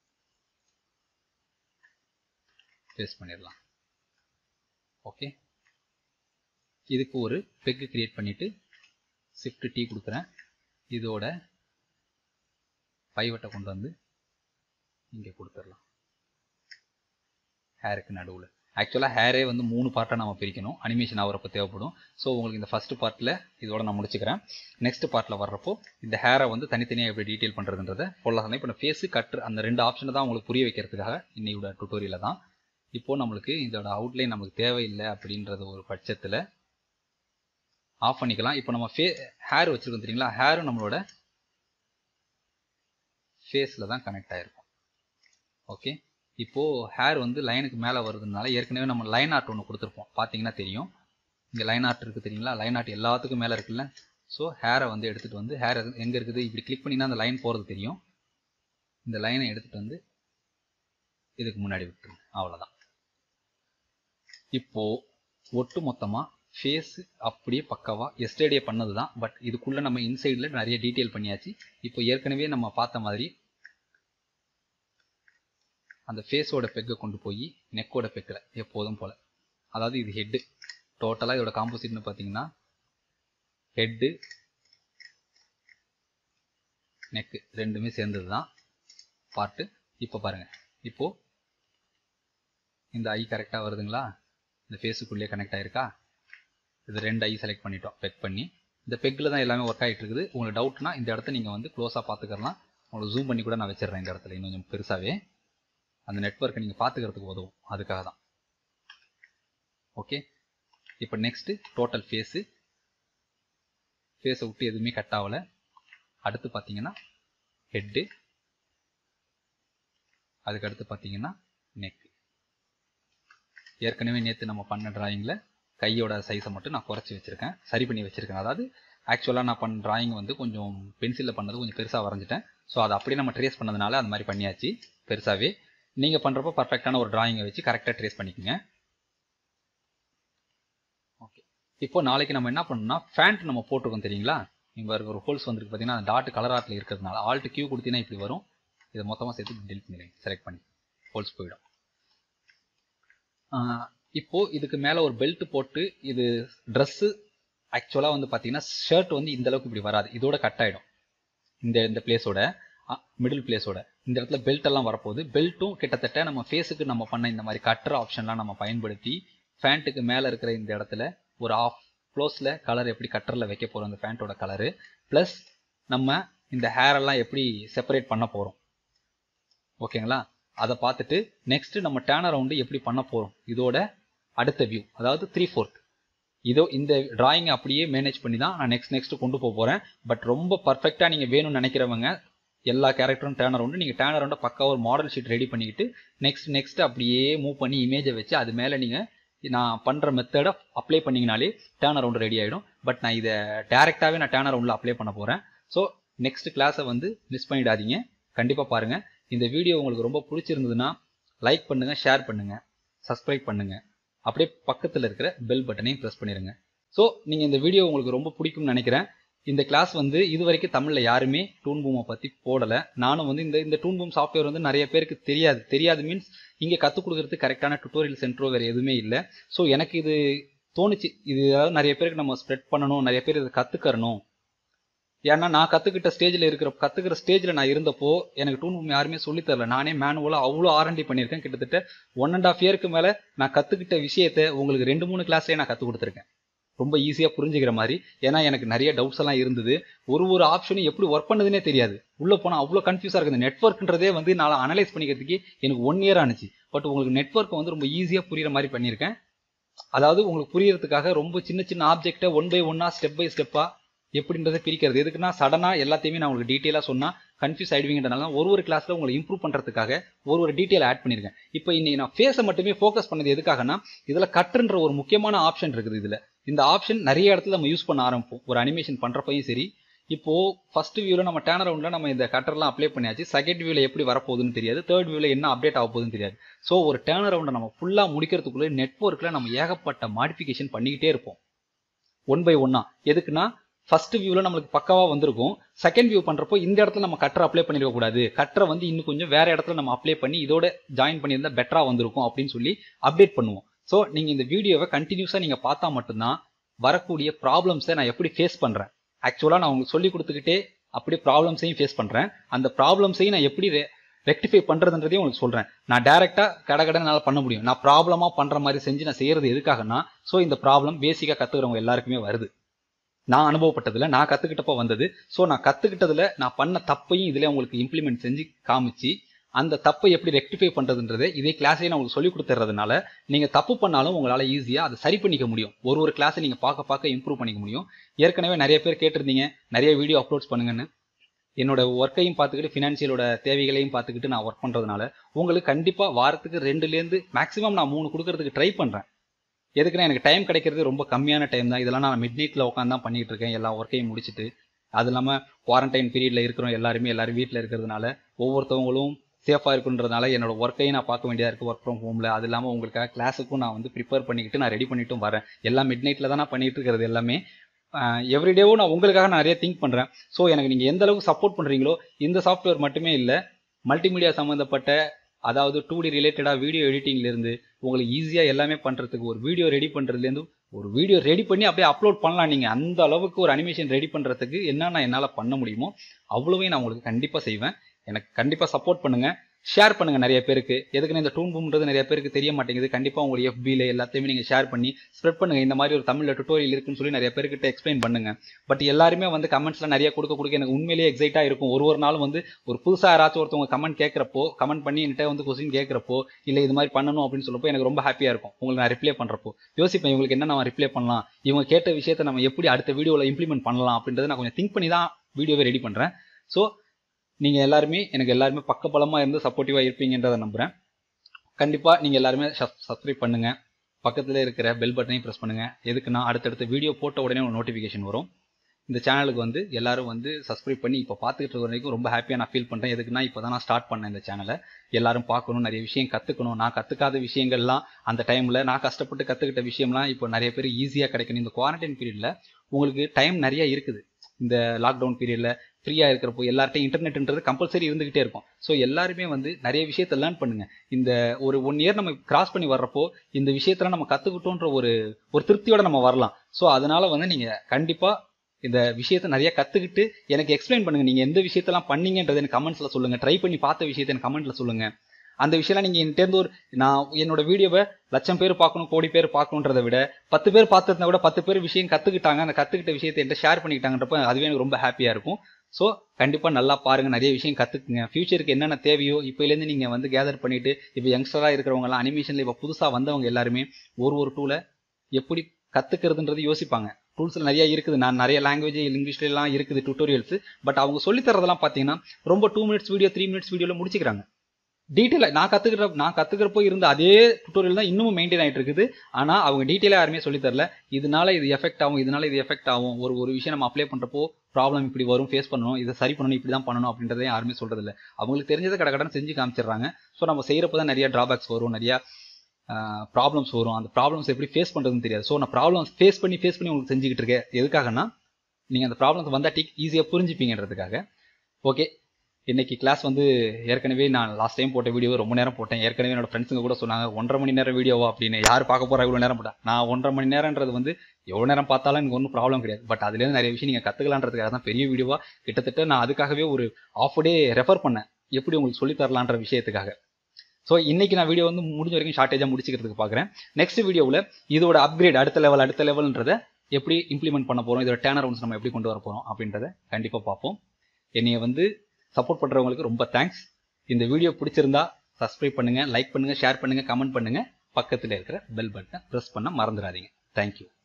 பேஸ்ட் பண்ணிடலாம் ஓகே இதுக்கு ஒரு பெக்கு கிரியேட் பண்ணிவிட்டு ஷிஃப்ட் டீ கொடுக்குறேன் இதோட பைவட்டை கொண்டு வந்து இங்கே கொடுத்துடலாம் ஹேருக்கு நடுவில் ஆக்சுவலாக ஹேரே வந்து மூணு பார்ட்டாக நம்ம பிரிக்கணும் அனிமேஷன் ஆகிறப்ப தேவைப்படும் ஸோ உங்களுக்கு இந்த ஃபஸ்ட்டு பார்ட்டில் இதோட நான் முடிச்சுக்கிறேன் நெக்ஸ்ட் பார்ட்டில் வர்றப்போ இந்த ஹேரை வந்து தனித்தனியாக எப்படி டீட்டெயில் பண்ணுறதுன்றத போடலாம் இப்போ நான் ஃபேஸு கட்டு அந்த ரெண்டு ஆப்ஷனை தான் உங்களுக்கு புரிய வைக்கிறதுக்காக இன்னையோட டுட்டோரியலில் தான் இப்போது நம்மளுக்கு இதோட அவுட்லைன் நமக்கு தேவையில்லை அப்படின்றது ஒரு பட்சத்தில் ஆஃப் பண்ணிக்கலாம் இப்போ நம்ம ஃபே ஹேர் வச்சுருக்கோம் தெரியுங்களா ஹேரும் நம்மளோட ஃபேஸில் தான் கனெக்ட் ஆகிருக்கும் ஓகே இப்போது ஹேர் வந்து லைனுக்கு மேலே வருதுனால ஏற்கனவே நம்ம லைன் ஆர்ட் ஒன்று கொடுத்துருப்போம் பார்த்தீங்கன்னா தெரியும் இங்கே லைன் ஆர்ட் இருக்குது தெரியுங்களா லைன் ஆர்ட் எல்லாத்துக்கும் மேலே இருக்குல்ல ஸோ ஹேரை வந்து எடுத்துகிட்டு வந்து ஹேர் எங்கே இருக்குது இப்படி கிளிக் பண்ணினா அந்த லைன் போகிறது தெரியும் இந்த லைனை எடுத்துகிட்டு வந்து இதுக்கு முன்னாடி விட்டுருங்க அவ்வளோதான் இப்போது ஒட்டு மொத்தமாக ஃபேஸு அப்படியே பக்காவாக எஸ்டேடியே பண்ணது தான் பட் இதுக்குள்ளே நம்ம இன்சைடில் நிறைய டீட்டெயில் பண்ணியாச்சு இப்போ ஏற்கனவே நம்ம பார்த்த மாதிரி அந்த ஃபேஸோட பெக்கை கொண்டு போய் நெக்கோட பெக்கில் எப்போதும் போல் அதாவது இது ஹெட்டு டோட்டலாக இதோட காம்போசிட்னு பார்த்தீங்கன்னா ஹெட்டு நெக்கு ரெண்டுமே சேர்ந்தது தான் பார்ட்டு இப்போ பாருங்கள் இப்போது இந்த ஐ கரெக்டாக வருதுங்களா இந்த ஃபேஸுக்குள்ளேயே கனெக்ட் ஆயிருக்கா இது ரெண்டு ஐ செலக்ட் பண்ணிட்டோம் பெக் பண்ணி இந்த பெக்கில் தான் எல்லாமே ஒர்க் ஆகிட்டு இருக்குது உங்களுக்கு டவுட்னா இந்த இடத்த நீங்கள் வந்து க்ளோஸாக பார்த்துக்கலாம் உங்களுக்கு ஜூம் பண்ணி கூட நான் வச்சிடுறேன் இந்த இடத்துல இன்னும் கொஞ்சம் பெருசாகவே அந்த நெட்ஒர்க்கை நீங்கள் பார்த்துக்கிறதுக்கு உதவும் அதுக்காக தான் ஓகே இப்போ நெக்ஸ்ட்டு டோட்டல் ஃபேஸு ஃபேஸை விட்டு எதுவுமே கட் ஆகலை அடுத்து பார்த்தீங்கன்னா ஹெட்டு அதுக்கு அடுத்து பார்த்தீங்கன்னா நெக் ஏற்கனவே நேற்று நம்ம பண்ண டிராயிங்கில் கையோட சைஸை மட்டும் நான் குறைச்சி வச்சுருக்கேன் சரி பண்ணி வச்சுருக்கேன் அதாவது ஆக்சுவலாக நான் பண்ண டிராயிங் வந்து கொஞ்சம் பென்சிலில் பண்ணது கொஞ்சம் பெருசாக வரைஞ்சிட்டேன் ஸோ அதை அப்படியே நம்ம ட்ரேஸ் பண்ணதுனால அந்த மாதிரி பண்ணியாச்சு பெருசாகவே நீங்கள் பண்ணுறப்போ பர்ஃபெக்டான ஒரு டிராயிங்கை வச்சு கரெக்டாக ட்ரேஸ் பண்ணிக்கோங்க ஓகே இப்போ நாளைக்கு நம்ம என்ன பண்ணணும்னா ஃபேண்ட் நம்ம போட்டிருக்கோம் தெரியுங்களா இங்கே ஒரு ஹோல்ஸ் வந்துருக்கு பார்த்தீங்கன்னா அந்த டாட் கலர் ஆர்ட்டில் இருக்கிறதுனால ஆல்ட் கியூ கொடுத்தீங்கன்னா இப்படி வரும் இதை மொத்தமாக சேர்த்து டெலிட் பண்ணிடுங்க செலக்ட் பண்ணி ஹோல்ஸ் போயிடும் இப்போ இதுக்கு மேலே ஒரு பெல்ட் போட்டு இது ட்ரெஸ்ஸு ஆக்சுவலாக வந்து பார்த்தீங்கன்னா ஷர்ட் வந்து இந்த அளவுக்கு இப்படி வராது இதோட கட் ஆகிடும் இந்த இந்த பிளேஸோட மிடில் பிளேஸோட இந்த இடத்துல பெல்ட் எல்லாம் வரப்போகுது பெல்ட்டும் கிட்டத்தட்ட நம்ம ஃபேஸுக்கு நம்ம பண்ண இந்த மாதிரி கட்டுற ஆப்ஷன்லாம் நம்ம பயன்படுத்தி ஃபேண்ட்டுக்கு மேலே இருக்கிற இந்த இடத்துல ஒரு ஆஃப் க்ளோஸில் கலர் எப்படி கட்டரில் வைக்க போகிறோம் அந்த ஃபேண்ட்டோட கலரு ப்ளஸ் நம்ம இந்த ஹேரெல்லாம் எப்படி செப்பரேட் பண்ண போகிறோம் ஓகேங்களா அதை பார்த்துட்டு நெக்ஸ்ட் நம்ம டேன் அரவுண்டு எப்படி பண்ண போகிறோம் இதோட அடுத்த வியூ அதாவது த்ரீ ஃபோர்த் இதோ இந்த டிராயிங்கை அப்படியே மேனேஜ் பண்ணி தான் நான் நெக்ஸ்ட் நெக்ஸ்ட் கொண்டு போக போகிறேன் பட் ரொம்ப பர்ஃபெக்டாக நீங்கள் வேணும்னு நினைக்கிறவங்க எல்லா கேரக்டரும் டேர்ன் அரௌண்டு நீங்கள் டேர்ன் அரௌண்டை பக்காவாக ஒரு மாடல் ஷீட் ரெடி பண்ணிக்கிட்டு நெக்ஸ்ட் நெக்ஸ்ட் அப்படியே மூவ் பண்ணி இமேஜை வச்சு அது மேலே நீங்கள் நான் பண்ணுற மெத்தடை அப்ளை பண்ணிங்கனாலே டேர்ன் அரௌண்ட் ரெடி ஆகிடும் பட் நான் இதை டேரெக்டாகவே நான் டேர்ன் அரௌண்டில் அப்ளை பண்ண போகிறேன் ஸோ நெக்ஸ்ட் கிளாஸை வந்து மிஸ் பண்ணிடாதீங்க கண்டிப்பாக பாருங்கள் இந்த வீடியோ உங்களுக்கு ரொம்ப பிடிச்சிருந்ததுன்னா லைக் பண்ணுங்கள் ஷேர் பண்ணுங்கள் சப்ஸ்கிரைப் பண்ணுங்கள் அப்படியே பக்கத்தில் இருக்கிற பெல் பட்டனையும் ப்ரெஸ் பண்ணிடுங்க ஸோ நீங்கள் இந்த வீடியோ உங்களுக்கு ரொம்ப பிடிக்கும்னு நினைக்கிறேன் இந்த கிளாஸ் வந்து இது வரைக்கும் தமிழில் யாருமே டூன் பூமை பற்றி போடலை நானும் வந்து இந்த இந்த டூன் பூம் சாஃப்ட்வேர் வந்து நிறைய பேருக்கு தெரியாது தெரியாது மீன்ஸ் இங்கே கற்றுக் கொடுக்குறதுக்கு கரெக்டான டுட்டோரியல் சென்டரோ வேறு எதுவுமே இல்லை ஸோ எனக்கு இது தோணுச்சு இது ஏதாவது நிறைய பேருக்கு நம்ம ஸ்ப்ரெட் பண்ணணும் நிறைய பேர் இதை கற்றுக்கறணும் ஏன்னா நான் கற்றுக்கிட்ட ஸ்டேஜில் இருக்கிற கற்றுக்கிற ஸ்டேஜில் நான் இருந்தப்போ எனக்கு டூன் பூம் யாருமே சொல்லித் தரல நானே மேனுவலாக அவ்வளோ ஆர்என்டி பண்ணியிருக்கேன் கிட்டத்தட்ட ஒன் அண்ட் ஆஃப் இயருக்கு மேலே நான் கற்றுக்கிட்ட விஷயத்தை உங்களுக்கு ரெண்டு மூணு கிளாஸ்லேயே நான் கற்றுக் கொடுத்துருக்கேன் ரொம்ப ஈஸியாக புரிஞ்சுக்கிற மாதிரி ஏன்னா எனக்கு நிறைய டவுட்ஸ் எல்லாம் இருந்தது ஒரு ஒரு ஆப்ஷனும் எப்படி ஒர்க் பண்ணுதுன்னே தெரியாது உள்ளே போனால் அவ்வளோ கன்ஃபியூஸாக இருக்குது நெட்ஒர்க்ன்றதே வந்து நான் அனலைஸ் பண்ணிக்கிறதுக்கு எனக்கு ஒன் இயர் ஆனிச்சு பட் உங்களுக்கு நெட்ஒர்க் வந்து ரொம்ப ஈஸியாக புரியுற மாதிரி பண்ணியிருக்கேன் அதாவது உங்களுக்கு புரியறதுக்காக ரொம்ப சின்ன சின்ன ஆப்ஜெக்டை ஒன் பை ஒன்னா ஸ்டெப் பை ஸ்டெப்பாக எப்படின்றத பிரிக்கிறது எதுக்குன்னா சடனாக எல்லாத்தையுமே நான் உங்களுக்கு டீட்டெயிலாக சொன்னால் கன்ஃபியூஸ் ஆயிடுவீங்கன்றனால ஒரு ஒரு கிளாஸில் உங்களை இம்ப்ரூவ் பண்ணுறதுக்காக ஒரு ஒரு டீட்டெயில் ஆட் பண்ணியிருக்கேன் இப்போ இன்னைக்கு நான் ஃபேஸை மட்டுமே ஃபோக்கஸ் பண்ணது எதுக்காகனா இதில் கட்டுன்ற ஒரு முக்கியமான ஆப்ஷன் இருக்குது இதில் இந்த ஆப்ஷன் நிறைய இடத்துல நம்ம யூஸ் பண்ண ஆரம்பிப்போம் ஒரு அனிமேஷன் பண்ணுறப்பையும் சரி இப்போ ஃபர்ஸ்ட் வியூவில் நம்ம டேன் அரௌண்டில் நம்ம இந்த கட்டர்லாம் அப்ளை பண்ணியாச்சு செகண்ட் வியூவில் எப்படி வரப்போகுதுன்னு தெரியாது தேர்ட் வியூவில் என்ன அப்டேட் ஆக போகுதுன்னு தெரியாது ஸோ ஒரு டேன் அரௌண்டை நம்ம ஃபுல்லாக முடிக்கிறதுக்குள்ளே நெட்ஒர்க்கில் நம்ம ஏகப்பட்ட மாடிஃபிகேஷன் பண்ணிக்கிட்டே இருப்போம் ஒன் பை ஒன்னா எதுக்குன்னா ஃபர்ஸ்ட் வியூவில் நம்மளுக்கு பக்காவாக வந்திருக்கும் செகண்ட் வியூ பண்ணுறப்போ இந்த இடத்துல நம்ம கட்டரை அப்ளை பண்ணிருக்க கூடாது கட்டரை வந்து இன்னும் கொஞ்சம் வேற இடத்துல நம்ம அப்ளை பண்ணி இதோட ஜாயின் பண்ணியிருந்தா பெட்டராக வந்திருக்கும் அப்படின்னு சொல்லி அப்டேட் பண்ணுவோம் ஸோ நீங்கள் இந்த வீடியோவை கண்டினியூஸாக நீங்கள் பார்த்தா மட்டும்தான் வரக்கூடிய ப்ராப்ளம்ஸை நான் எப்படி ஃபேஸ் பண்ணுறேன் ஆக்சுவலாக நான் உங்களுக்கு சொல்லி கொடுத்துக்கிட்டே அப்படியே ப்ராப்ளம்ஸையும் ஃபேஸ் பண்ணுறேன் அந்த ப்ராப்ளம்ஸையும் நான் எப்படி ரெக்டிஃபை பண்ணுறதுன்றதையும் உங்களுக்கு சொல்கிறேன் நான் டேரெக்டாக கடை கடனால பண்ண முடியும் நான் ப்ராப்ளமாக பண்ணுற மாதிரி செஞ்சு நான் செய்கிறது எதுக்காகனா ஸோ இந்த ப்ராப்ளம் பேசிக்காக கற்றுக்கிறவங்க எல்லாருக்குமே வருது நான் அனுபவப்பட்டதுல நான் கற்றுக்கிட்டப்போ வந்தது ஸோ நான் கற்றுக்கிட்டதுல நான் பண்ண தப்பையும் இதில் உங்களுக்கு இம்ப்ளிமெண்ட் செஞ்சு காமிச்சு அந்த தப்பை எப்படி ரெக்டிஃபை பண்ணுறதுன்றதை இதே கிளாஸே நான் உங்களுக்கு சொல்லி கொடுத்துறதுனால நீங்கள் தப்பு பண்ணாலும் உங்களால் ஈஸியாக அதை சரி பண்ணிக்க முடியும் ஒரு ஒரு கிளாஸை நீங்கள் பார்க்க பார்க்க இம்ப்ரூவ் பண்ணிக்க முடியும் ஏற்கனவே நிறைய பேர் கேட்டிருந்தீங்க நிறைய வீடியோ அப்லோட்ஸ் பண்ணுங்கன்னு என்னோட ஒர்க்கையும் பார்த்துக்கிட்டு ஃபினான்ஷியலோட தேவைகளையும் பார்த்துக்கிட்டு நான் ஒர்க் பண்ணுறதுனால உங்களுக்கு கண்டிப்பாக வாரத்துக்கு ரெண்டுலேருந்து மேக்ஸிமம் நான் மூணு கொடுக்கறதுக்கு ட்ரை பண்ணுறேன் எதுக்குன்னா எனக்கு டைம் கிடைக்கிறது ரொம்ப கம்மியான டைம் தான் இதெல்லாம் நான் மிட் நைட்டில் உட்காந்து தான் பண்ணிட்டு இருக்கேன் எல்லா ஒர்க்கையும் முடிச்சுட்டு அது இல்லாமல் குவாரண்டைன் பீரியடில் இருக்கிறோம் எல்லாருமே எல்லாரும் வீட்டில் இருக்கிறதுனால ஒவ்வொருத்தவங்களும் சேஃபாக இருக்குன்றதுனால என்னோட ஒர்க்கையும் நான் பார்க்க வேண்டியதாக இருக்குது ஒர்க் ஃப்ரம் ஹோமில் அது இல்லாமல் உங்களுக்காக கிளாஸுக்கும் நான் வந்து ப்ரிப்பேர் பண்ணிக்கிட்டு நான் ரெடி பண்ணிட்டும் வரேன் எல்லாம் மிட் நைட்டில் தான் நான் பண்ணிட்டு இருக்கிறது எல்லாமே எவ்ரிடேவும் நான் உங்களுக்காக நான் நிறைய திங்க் பண்ணுறேன் ஸோ எனக்கு நீங்கள் எந்த அளவுக்கு சப்போர்ட் பண்ணுறீங்களோ இந்த சாஃப்ட்வேர் மட்டுமே இல்லை மல்டிமீடியா சம்மந்தப்பட்ட அதாவது டூ டி ரிலேட்டடாக வீடியோ எடிட்டிங்லேருந்து உங்களுக்கு ஈஸியாக எல்லாமே பண்ணுறதுக்கு ஒரு வீடியோ ரெடி பண்ணுறதுலேருந்து ஒரு வீடியோ ரெடி பண்ணி அப்படியே அப்லோட் பண்ணலாம் நீங்கள் அந்த அளவுக்கு ஒரு அனிமேஷன் ரெடி பண்ணுறதுக்கு என்னென்ன என்னால் பண்ண முடியுமோ அவ்வளோவே நான் உங்களுக்கு கண்டிப்பாக செய்வேன் எனக்கு கண்டிப்பாக சப்போர்ட் பண்ணுங்கள் ஷேர் பண்ணுங்கள் நிறைய பேருக்கு எதுக்குன்னு இந்த டூன் பூம்ன்றது நிறைய பேருக்கு தெரிய மாட்டேங்குது கண்டிப்பாக உங்களுடைய எஃபியில் எல்லாத்தையுமே நீங்கள் ஷேர் பண்ணி ஸ்ப்ரெட் பண்ணுங்கள் இந்த மாதிரி ஒரு தமிழில் டுட்டோரியல் இருக்குன்னு சொல்லி நிறைய பேர்கிட்ட எக்ஸ்பிளைன் பண்ணுங்கள் பட் எல்லாருமே வந்து கமெண்ட்ஸில் நிறைய கொடுக்க கொடுக்க எனக்கு உண்மையிலேயே எக்ஸைட்டாக இருக்கும் ஒரு ஒரு நாளும் வந்து ஒரு புதுசாக யாராச்சும் ஒருத்தவங்க கமெண்ட் கேட்குறப்போ கமெண்ட் பண்ணி என்கிட்ட வந்து கொஸ்டின் கேட்குறப்போ இல்லை இது மாதிரி பண்ணணும் அப்படின்னு சொல்லப்போ எனக்கு ரொம்ப ஹாப்பியாக இருக்கும் உங்களுக்கு நான் ரிப்ளை பண்ணுறப்போ யோசிப்பேன் இவங்களுக்கு என்ன நம்ம ரிப்ளை பண்ணலாம் இவங்க கேட்ட விஷயத்தை நம்ம எப்படி அடுத்த வீடியோவில் இம்ப்ளிமெண்ட் பண்ணலாம் அப்படின்றத நான் கொஞ்சம் திங்க் பண்ணி தான் வீடியோவை ரெடி பண்ணுறேன் ஸோ நீங்கள் எல்லாருமே எனக்கு எல்லாருமே பக்கபலமாக இருந்து சப்போர்ட்டிவாக இருப்பீங்கன்றதை நம்புகிறேன் கண்டிப்பாக நீங்கள் எல்லாருமே சப்ஸ்கிரைப் பண்ணுங்கள் பக்கத்தில் இருக்கிற பெல் பட்டனையும் ப்ரெஸ் பண்ணுங்கள் எதுக்குன்னா அடுத்தடுத்த வீடியோ போட்ட உடனே ஒரு நோட்டிஃபிகேஷன் வரும் இந்த சேனலுக்கு வந்து எல்லாரும் வந்து சப்ஸ்கிரைப் பண்ணி இப்போ பார்த்துக்கிட்டு இருக்க வரைக்கும் ரொம்ப ஹாப்பியாக நான் ஃபீல் பண்ணுறேன் எதுக்குன்னா இப்போ தான் நான் ஸ்டார்ட் பண்ணேன் இந்த சேனலை எல்லாரும் பார்க்கணும் நிறைய விஷயம் கற்றுக்கணும் நான் கற்றுக்காத விஷயங்கள்லாம் அந்த டைமில் நான் கஷ்டப்பட்டு கற்றுக்கிட்ட விஷயம்லாம் இப்போ நிறைய பேர் ஈஸியாக கிடைக்கணும் இந்த குவாரண்டைன் பீரியடில் உங்களுக்கு டைம் நிறைய இருக்குது இந்த லாக்டவுன் பீரியடில் ஃப்ரீயாக இருக்கிறப்போ எல்லார்ட்டையும் இன்டர்நெட்ன்றது கம்பல்சரி இருந்துகிட்டே இருக்கும் ஸோ எல்லாருமே வந்து நிறைய விஷயத்த லேர்ன் பண்ணுங்க இந்த ஒரு ஒன் இயர் நம்ம கிராஸ் பண்ணி வர்றப்போ இந்த விஷயத்தெல்லாம் நம்ம கற்றுக்கிட்டோன்ற ஒரு ஒரு திருப்தியோட நம்ம வரலாம் ஸோ அதனால வந்து நீங்கள் கண்டிப்பாக இந்த விஷயத்த நிறைய கற்றுக்கிட்டு எனக்கு எக்ஸ்பிளைன் பண்ணுங்க நீங்கள் எந்த விஷயத்தெல்லாம் பண்ணீங்கன்றது எனக்கு கமெண்ட்ஸில் சொல்லுங்கள் ட்ரை பண்ணி பார்த்த விஷயத்தை எனக்கு கமெண்ட்டில் சொல்லுங்கள் அந்த விஷயம்லாம் நீங்கள் என்கிட்ட ஒரு நான் என்னோட வீடியோவை லட்சம் பேர் பார்க்கணும் கோடி பேர் பார்க்கணுன்றதை விட பத்து பேர் பார்த்துருந்தா கூட பத்து பேர் விஷயம் கற்றுக்கிட்டாங்க அந்த கற்றுக்கிட்ட விஷயத்தை என்கிட்ட ஷேர் பண்ணிக்கிட்டாங்கன்றப்ப அதுவே எனக்கு ரொம்ப ஹாப்பியாக இருக்கும் ஸோ கண்டிப்பாக நல்லா பாருங்கள் நிறைய விஷயம் கற்றுக்குங்க ஃபியூச்சருக்கு என்னென்ன தேவையோ இப்போலேருந்து நீங்கள் வந்து கேதர் பண்ணிவிட்டு இப்போ யங்ஸ்டராக இருக்கிறவங்கலாம் அனிமேஷனில் இப்போ புதுசாக வந்தவங்க எல்லாருமே ஒரு ஒரு டூவில் எப்படி கற்றுக்கிறதுன்றது யோசிப்பாங்க டூல்ஸில் நிறைய இருக்குது நான் நிறைய லாங்குவேஜ் இங்கிலீஷ்லாம் இருக்குது டுட்டோரியல்ஸ் பட் அவங்க சொல்லி தரதெல்லாம் பார்த்தீங்கன்னா ரொம்ப two minutes video three minutes வீடியோவில் முடிச்சுக்கிறாங்க டீட்டெயிலாக நான் கற்றுக்கிற நான் கற்றுக்கிறப்போ இருந்த அதே டுட்டோரியல் தான் இன்னமும் மெயின்டைன் ஆகிட்டு இருக்குது ஆனால் அவங்க டீட்டெயிலாக யாருமே சொல்லி தரல இதனால இது எஃபெக்ட் ஆகும் இதனால இது எஃபெக்ட் ஆகும் ஒரு ஒரு விஷயம் நம்ம அப்ளை பண்ணுறப்போ ப்ராப்ளம் இப்படி வரும் ஃபேஸ் பண்ணணும் இதை சரி பண்ணணும் இப்படி தான் பண்ணணும் அப்படின்றத யாருமே சொல்கிறது இல்லை அவங்களுக்கு தெரிஞ்சதை கடை கடன் செஞ்சு காமிச்சிடுறாங்க ஸோ நம்ம செய்கிறப்ப தான் நிறைய ட்ராபேக்ஸ் வரும் நிறையா ப்ராப்ளம்ஸ் வரும் அந்த ப்ராப்ளம்ஸ் எப்படி ஃபேஸ் பண்ணுறதுன்னு தெரியாது ஸோ நான் ப்ராப்ளம்ஸ் ஃபேஸ் பண்ணி ஃபேஸ் பண்ணி உங்களுக்கு செஞ்சுக்கிட்டு இருக்கேன் எதுக்காகனா நீங்கள் அந்த ப்ராப்ளம்ஸ் வந்தால் டிக் ஈஸியாக புரிஞ்சுப்பீங்கன்றதுக்காக ஓகே இன்னைக்கு கிளாஸ் வந்து ஏற்கனவே நான் லாஸ்ட் டைம் போட்ட வீடியோ ரொம்ப நேரம் போட்டேன் ஏற்கனவே என்னோட ஃப்ரெண்ட்ஸுங்க கூட சொன்னாங்க ஒன்றரை மணி நேரம் வீடியோவா அப்படின்னு யார் பார்க்க போறா இவ்வளோ நேரம் போட்டேன் நான் ஒன்றரை மணி நேரம்ன்றது வந்து எவ்வளோ நேரம் பார்த்தாலும் எனக்கு ஒன்றும் ப்ராப்ளம் கிடையாது பட் அதுலேருந்து நிறைய விஷயம் நீங்கள் கற்றுக்கலான்றதுக்காக தான் பெரிய வீடியோவா கிட்டத்தட்ட நான் அதுக்காகவே ஒரு ஆஃப் டே ரெஃபர் பண்ணேன் எப்படி உங்களுக்கு சொல்லி தரலான்ற விஷயத்துக்காக ஸோ இன்னைக்கு நான் வீடியோ வந்து முடிஞ்ச வரைக்கும் ஷார்ட்டேஜாக முடிச்சுக்கிறதுக்கு பார்க்குறேன் நெக்ஸ்ட் வீடியோவில் இதோட அப்கிரேட் அடுத்த லெவல் அடுத்த லெவல்ன்றதை எப்படி இம்ப்ளிமெண்ட் பண்ண போகிறோம் இதோட டேனர் ரவுண்ட்ஸ் நம்ம எப்படி கொண்டு வர போகிறோம் அப்படின்றத கண்டிப்பாக பார்ப்போம் என்னைய வந்து சப்போர்ட் பண்ணுறவங்களுக்கு ரொம்ப தேங்க்ஸ் இந்த வீடியோ பிடிச்சிருந்தா சப்ஸ்கிரைப் பண்ணுங்கள் லைக் பண்ணுங்கள் ஷேர் பண்ணுங்கள் கமெண்ட் பண்ணுங்கள் பக்கத்தில் இருக்கிற பெல் பட்டனை ப்ரெஸ் பண்ண மறந்துடாதீங்க தேங்க்யூ